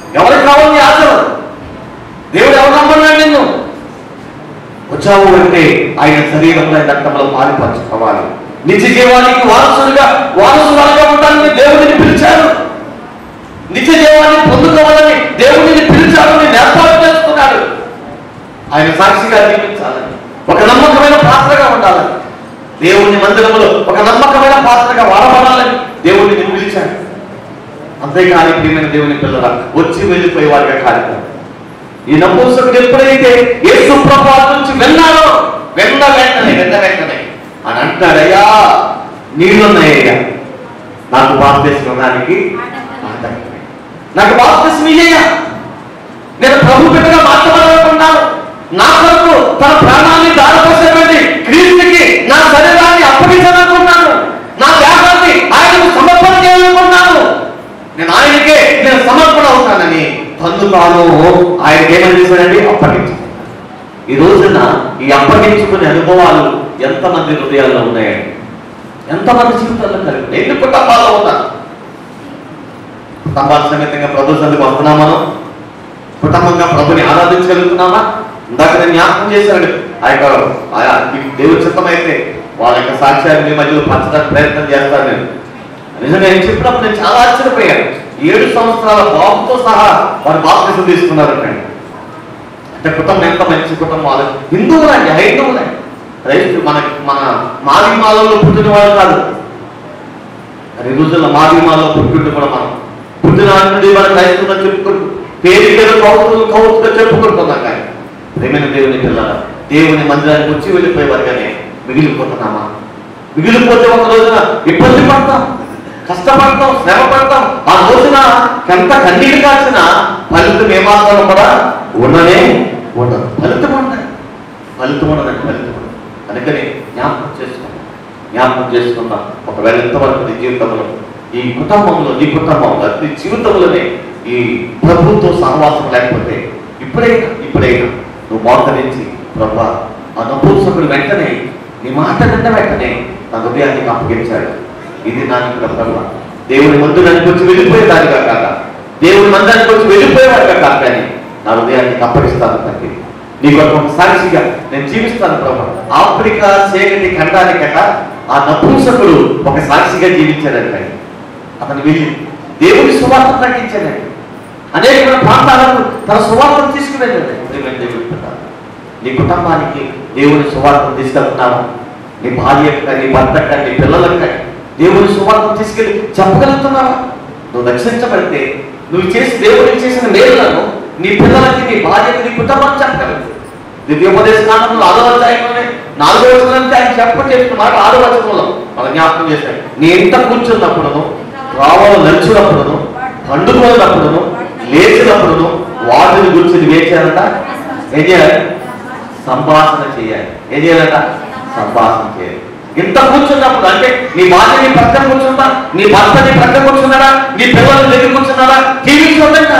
ఎవరికి కావాలి నీ ఆశలు దేవుడు ఎవరు నమ్మన్నాడు నిన్ను వచ్చావు అంటే ఆయన శరీరంలో ఆయన రక్తంలో పాలిపరచుకోవాలి నిత్య జీవానికి వారసులుగా వారసులుగా ఉండాలని దేవుడిని పిలిచారు నిత్య జీవాన్ని పొందుకోవాలని దేవుడిని పిలిచాడు నేను ఏర్పాటు చేసుకున్నాడు ఆయన సాక్షిగా జీవించాలని ఒక నమ్మకమైన పాత్రగా ఉండాలని దేవుని మందిరంలో ఒక నమ్మకమైన పాత్రగా వాడబడాలని దేవుడిని నేను పిలిచాడు అంతేకాని ప్రియమైన దేవుని పిల్లల వచ్చి వెళ్ళిపోయే వారిగా కార్యక్రమం ఈ నపూసకుడు ఎప్పుడైతే యేసు ప్రభావం నుంచి విన్నాడో వెన్న వెంటనే వెన్న వెంటనే అని అంటాడయ్యా నీళ్ళున్నాయ్యా నాకు బాప్తీసం ఇవ్వడానికి ఆటంకమే. నాకు బాప్తీసం ఇయ్యయ్యా నేను ప్రభు బిడ్డగా మార్చబడాలనుకున్నాను నా కొరకు తన ప్రాణాన్ని దారిపోసేటువంటి క్రీస్తుకి నా శరీరాన్ని అప్పగించాలనుకున్నాను నా దేహాన్ని ఆయనకు సమర్పణ చేయాలనుకున్నాను నేను ఆయనకే నేను సమర్పణ అవుతానని తన్ను తాను ఆయనకి ఏమని చేశాడండి అప్పగించాను ఈ రోజున ఈ అప్పగించుకునే అనుభవాలు ఎంతమంది హృదయాల్లో ఉన్నాయండి ఎంతమంది జీవితాల్లో కలిగి ఎన్ని కుటుంబాల్లో ఉన్నారు కుటుంబాల సమేతంగా ప్రభు సందుకు వస్తున్నాం మనం కుటుంబంగా ప్రభుని ఆరాధించగలుగుతున్నామా ఇందాక నేను జ్ఞాపకం చేశాడు ఆ యొక్క ఆ ఈ దేవుడి చిత్తమైతే వాళ్ళ యొక్క సాక్ష్యాన్ని మీ మధ్యలో పంచడానికి ప్రయత్నం చేస్తాను నేను నిజంగా నేను చెప్పినప్పుడు నేను చాలా ఆశ్చర్యపోయాను ఏడు సంవత్సరాల బాబుతో సహా వారు బాప్తిసం తీసుకున్నారంటే అంటే కుటుంబం ఎంత మంచి కుటుంబం వాళ్ళు హిందువులండి హైందువులే రైతు మన మన మాదిమాలలో పుట్టిన వాళ్ళు కాదు ఈ రోజుల్లో మాదిమాలలో పుట్టిండు కూడా మనం పుట్టిన నాటి నుండి మన క్రైస్తవులు చెప్పుకుంటూ పేరుకేదో కౌతులు కౌతుగా చెప్పుకుంటున్నాం కానీ ప్రేమైన దేవుని పిల్లల దేవుని మందిరానికి వచ్చి వెళ్ళిపోయే వరకనే మిగిలిపోతున్నామా మిగిలిపోతే ఒక రోజున ఇబ్బంది పడతాం కష్టపడతాం శ్రమ పడతాం ఆ రోజున ఎంత కన్నీళ్ళు కాల్చిన ఫలితం ఏమాత్రం కూడా ఉండనే ఉండదు ఫలితం ఉండదు ఫలితం ఉండదండి ఫలితం ఉండదు అందుకని జ్ఞాపకం చేసుకున్నాం జ్ఞాపకం చేసుకున్నాం ఒకవేళ ఇంతవరకు నీ జీవితంలో ఈ కుటుంబంలో నీ కుటుంబంలో నీ జీవితంలోనే ఈ ప్రభుత్వ సహవాసం లేకపోతే ఇప్పుడైనా ఇప్పుడైనా నువ్వు మోకరించి ప్రభా ఆ నపూంసకుడు వెంటనే నీ మాట విన్న వెంటనే నా హృదయానికి అప్పగించాడు ఇది నా ఇక్కడ ప్రభు దేవుని ముందు నన్ను వచ్చి వెళ్ళిపోయేదానిగా కాక దేవుని మందానికి వచ్చి వెళ్ళిపోయేవాడిగా కాక కానీ నా హృదయానికి అప్పగిస్తాను తండ్రి నీ కొరకు ఒక సాక్షిగా నేను జీవిస్తాను ప్రభు ఆఫ్రికా చీకటి ఖండానికట ఆ నపూంసకుడు ఒక సాక్షిగా జీవించాడంట అతను వెళ్ళి దేవుని సువార్త ప్రకటించాడండి అనేక ప్రాంతాలకు తన సువార్తను తీసుకువెళ్ళాడు ప్రియమైన దేవుని పిల్లలు. నీ కుటుంబానికి దేవుని సువార్తను తీసుకెళ్తున్నావు నీ భార్యకు కానీ నీ భర్తకు కానీ నీ పిల్లలకు కానీ దేవుని సువార్తను తీసుకెళ్ళి చెప్పగలుగుతున్నావా నువ్వు రక్షించబడితే నువ్వు చేసి దేవుడికి చేసిన మేలులను నీ పిల్లలకి నీ భార్యకి నీ కుటుంబానికి చెప్పగలదు దివ్యోపదేశ కాలంలో ఆరో అధ్యాయంలోనే నాలుగో వచనం నుంచి ఆయన చెప్ప చేసిన మాట ఆరో వచనంలో మన జ్ఞాపకం చేశాడు నీ ఇంట కూర్చున్నప్పుడును రావలు నడిచినప్పుడును పండుకున్నప్పుడును లేచినప్పుడును వాటిని గురించి నువ్వు ఏం చేయాలంట ఏం చేయాలి సంభాషణ చేయాలి ఏం చేయాలంట సంభాషణ చేయాలి ఇంత కూర్చున్నప్పుడు అంటే నీ భార్య నీ పక్కన కూర్చుందా నీ భర్త నీ పక్కన కూర్చున్నాడా నీ పిల్లలు దగ్గర కూర్చున్నాడా టీవీ చూడండి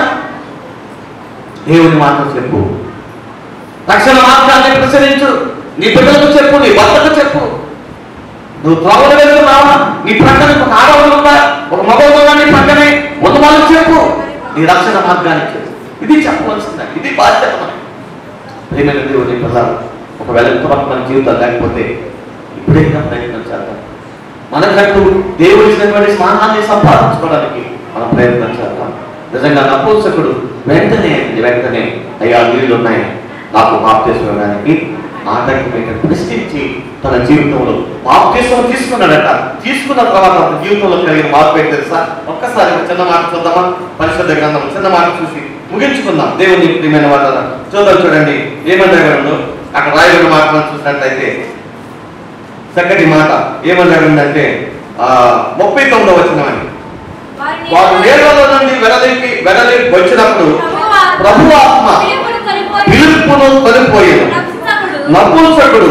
దేవుని మాట చెప్పు రక్షణ మార్గాన్ని ప్రసరించు నీ పిల్లలకు చెప్పు నీ భర్తకు చెప్పు నువ్వు త్రోవలు వెళ్తున్నావా నీ ప్రక్కన ఒక ఆడవాళ్ళు ఉందా ఒక మగవాళ్ళు నీ ప్రక్కనే ఉన్న వాళ్ళకి చెప్పు నీ రక్షణ మార్గాన్ని చెప్పు ఇది చెప్పవలసిందే ఇది బాధ్యత మనకి ప్రేమైన దేవుని పిల్లలు ఒకవేళ ఇంతవరకు మన జీవితం లేకపోతే ఇప్పుడైనా ప్రయత్నం చేద్దాం మనకంటూ దేవుడి ఇచ్చినటువంటి స్నానాన్ని సంపాదించుకోవడానికి మనం ప్రయత్నం చేద్దాం నిజంగా నపోసకుడు వెంటనే వెంటనే అయ్యా నీళ్ళు ఉన్నాయి నాకు బాప్తీసుకోవడానికి ఆటంకమైన ప్రశ్నించి తన జీవితంలో బాప్తీసం తీసుకున్నాడట తీసుకున్న తర్వాత అతని జీవితంలో కలిగిన మార్పు ఏంటి తెలుసా ఒక్కసారి ఒక చిన్న మాట చూద్దామా పరిశుద్ధ గ్రంథం చిన్న మాట చూసి ముగించుకుందాం దేవుని ప్రియమైన వాళ్ళ చూద్దాం చూడండి ఏమంటాడు అక్కడ రాయబడిన మాట మనం చూసినట్లయితే చక్కటి మాట ఏమన్నాడంటే ఆ ముప్పై తొమ్మిదో వచ్చినవని వారు నీళ్ళలో నుండి వెడలికి వెడలి వచ్చినప్పుడు ప్రభు ఆత్మ పిలుపును కొనిపోయేది నపుంసకుడు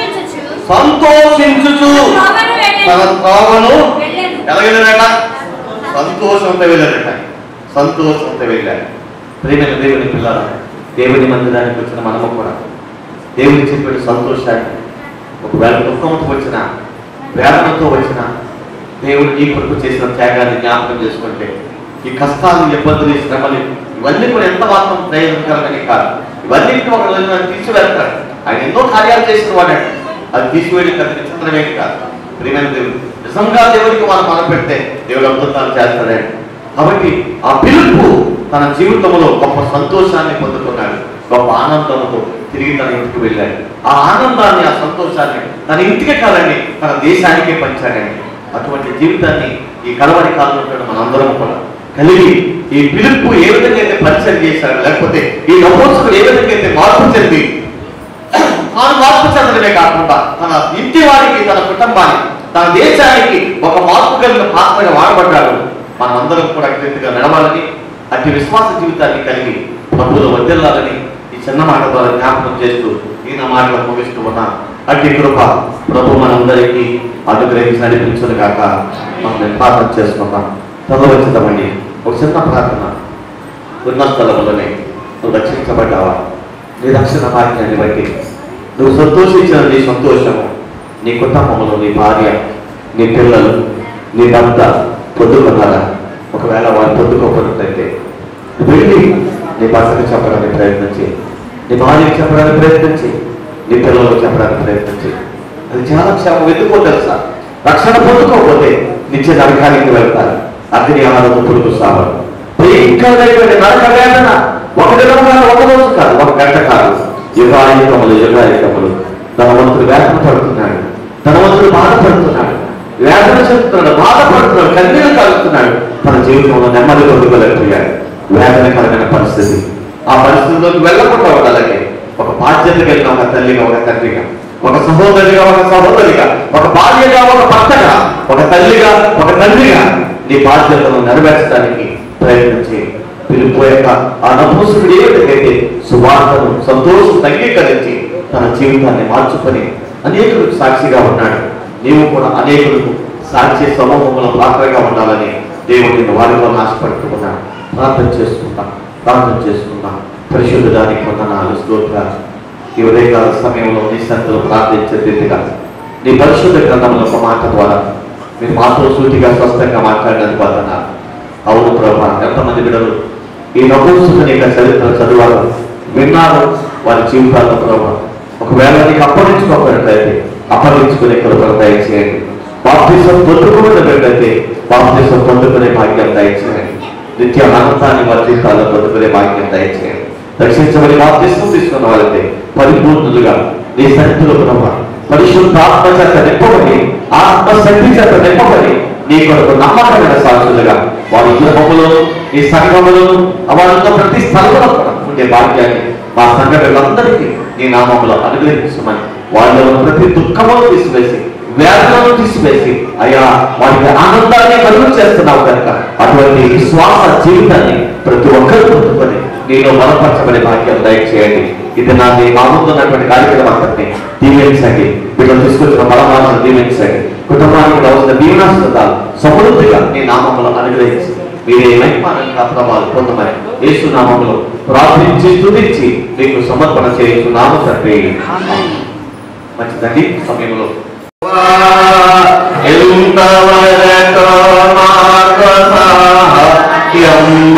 సంతోషించుచు తన త్రోవను ఎలాగెళ్ళాడట సంతోషంతో వెళ్ళాడట సంతోషంతో వెళ్ళాడు ప్రేమైన దేవుని పిల్లల దేవుని మందిరానికి వచ్చిన మనము కూడా దేవుని చెప్పిన సంతోషాన్ని ఒకవేళ దుఃఖంతో వచ్చిన వేదనతో వచ్చిన దేవుడు నీ కొరకు చేసిన త్యాగాన్ని జ్ఞాపకం చేసుకుంటే ఈ కష్టాలు ఇబ్బందులు ఈ శ్రమలు ఇవన్నీ కూడా ఎంత మాత్రం ప్రయోజనకరమని కాదు ఇవన్నీ ఒక రోజు నన్ను తీసివేస్తాడు ఆయన ఎన్నో కార్యాలు చేసిన వాడాడు అది తీసివేయడం పెద్ద విచిత్రమేమి కాదు ప్రియమైన దేవుడు నిజంగా దేవుడికి మనం మనం పెడితే దేవుడు అద్భుతాలు చేస్తాడండి కాబట్టి ఆ పిలుపు తన జీవితంలో గొప్ప సంతోషాన్ని పొందుకున్నాడు గొప్ప ఆనందంతో తిరిగి తన ఇంటికి వెళ్ళాడు ఆ ఆనందాన్ని ఆ సంతోషాన్ని తన ఇంటికే కాదండి తన దేశానికే పంచాడండి అటువంటి జీవితాన్ని ఈ కలవరి కాలంలో మనందరం కూడా కలిగి ఈ పిలుపు ఏ విధంగా అయితే పరిచయం చేశాడు లేకపోతే ఈ నమోసుకుడు ఏ విధంగా అయితే మార్పు చెంది తాను మార్పు చెందడమే కాకుండా తన ఇంటి వారికి తన కుటుంబానికి తన దేశానికి ఒక మార్పు కలిగిన పాత్రగా వాడబడ్డాడు మనమందరం కూడా క్రిందిగా నడవాలని అట్టి విశ్వాస జీవితాన్ని కలిగి ప్రభువులు వద్దెల్లాలని ఈ చిన్న మాట ద్వారా జ్ఞాపకం చేస్తూ ఈ నా మాటలు ముగిస్తూ ఉన్నా అట్టి కృప ప్రభు మనందరికీ అనుగ్రహించి నడిపించును కాక మనం ప్రార్థన చేసుకుందాం తదవచ్చితమండి ఒక చిన్న ప్రార్థన ఉన్న స్థలంలోనే నువ్వు రక్షించబడ్డావా నీ రక్షణ భాగ్యాన్ని బట్టి నువ్వు సంతోషించిన నీ సంతోషము నీ కుటుంబంలో నీ భార్య నీ పిల్లలు నీ భర్త పొద్దుకున్నారా ఒకవేళ వారు పొద్దుకోకపోయినట్లయితే వెళ్ళి నీ భర్తకు చెప్పడానికి ప్రయత్నించి నీ భార్యకి చెప్పడానికి ప్రయత్నించి నీ పిల్లలకు చెప్పడానికి ప్రయత్నించి అది చాలా క్షేమం ఎందుకో తెలుసా రక్షణ పొందుకోకపోతే నిత్య నరకానికి వెళ్తారు అగ్ని ఆహారం పురుగు సావరు భయంకరమైనటువంటి నరక వేదన ఒక దినం కాదు ఒక రోజు కాదు ఒక గంట కాదు యుగాయుగములు యుగాయుగములు ధనవంతుడు వేదన పడుతున్నాడు ధనవంతుడు బాధపడుతున్నాడు వేదన చెందుతున్నాడు బాధపడుతున్నాడు కన్నీరు కలుగుతున్నాడు తన జీవితంలో నెమ్మది పొందుకోలేకపోయాడు వేదనకరమైన పరిస్థితి ఆ పరిస్థితిలోకి వెళ్ళకుండా ఉండాలంటే ఒక బాధ్యత కలిగిన ఒక తల్లిగా ఒక తండ్రిగా ఒక సహోదరిగా ఒక సహోదరిగా ఒక భార్యగా ఒక భర్తగా ఒక తల్లిగా ఒక తండ్రిగా నీ బాధ్యతను నెరవేర్చడానికి ప్రయత్నించి పిలుపు యొక్క ఆ నపూసుకుడు ఏ విధంగా సువార్తను సంతోషం అంగీకరించి తన జీవితాన్ని మార్చుకొని అనేకులకు సాక్షిగా ఉన్నాడు నీవు కూడా అనేకులకు సాక్షి సమూహంలో పాత్రగా ఉండాలని దేవుడిని వారిలో నాశపడుతున్నాడు ప్రార్థన చేసుకుంటాం ప్రార్థన చేసుకుంటాం పరిశుద్ధ దానికి వందనాలు స్తోత్రాలు ఈ ఉదయకాల సమయంలో నీ సంతలో ప్రార్థించే రీతిగా నీ పరిశుద్ధ గ్రంథంలో ఒక మాట ద్వారా మీరు మాతో సూటిగా స్పష్టంగా మాట్లాడినందుకు వందనాలు అవును ప్రభా ఎంతమంది బిడ్డలు ఈ నపుంసుకుని యొక్క చరిత్ర చదివారు విన్నారు వారి జీవితాల్లో ప్రభా ఒకవేళ నీకు అప్పగించుకోకపోయినట్లయితే అప్పగించుకునే కృపను దయచేయండి బాప్తిసం పొందుకున్న బిడ్డైతే బాప్తిసం పొందుకునే భాగ్యం దయచేయండి నిత్య ఆనందాన్ని వారి జీవితాల్లో పొందుకునే భాగ్యం దయచేయండి రక్షించబడి బాప్తిసం తీసుకున్న వాళ్ళైతే పరిపూర్ణులుగా నీ సన్నిధిలో ప్రభా పరిశుద్ధ ఆత్మ చేత నింపబడి ఆత్మశక్తి చేత నింపబడి నీ కొరకు నమ్మకమైన సాక్షులుగా వారి కుటుంబములను ఈ సంఘములను వారితో ప్రతి స్థలంలో కూడా ఉండే భాగ్యాన్ని మా సంఘటనలందరికీ నీ నామములో అనుగ్రహించమని వాళ్ళలో ఉన్న ప్రతి దుఃఖమును తీసివేసి వేదనను తీసివేసి అయ్యా వారికి ఆనందాన్ని కలుగు చేస్తున్నావు కనుక అటువంటి విశ్వాస జీవితాన్ని ప్రతి ఒక్కరు పొందుకొని నీలో బలపరచబడే భాగ్యం దయచేయండి ఇది నా మీ మామూలున్నటువంటి కార్యక్రమం అంతటిని దీవించండి వీళ్ళు తీసుకొచ్చిన బలమాలను దీవించండి కుటుంబానికి కావాల్సిన దీవెనాస్తుతాలు సమృద్ధిగా నీ నామములో అనుగ్రహించి మీరే మహిమానంగా ప్రభావాలు పొందమని యేసు నామములో ప్రార్థించి స్తుతించి మీకు సమర్పణ చేస్తున్నాము తండ్రి మంచిదండి సమయంలో ఎంతవరకు మాకు సహాయం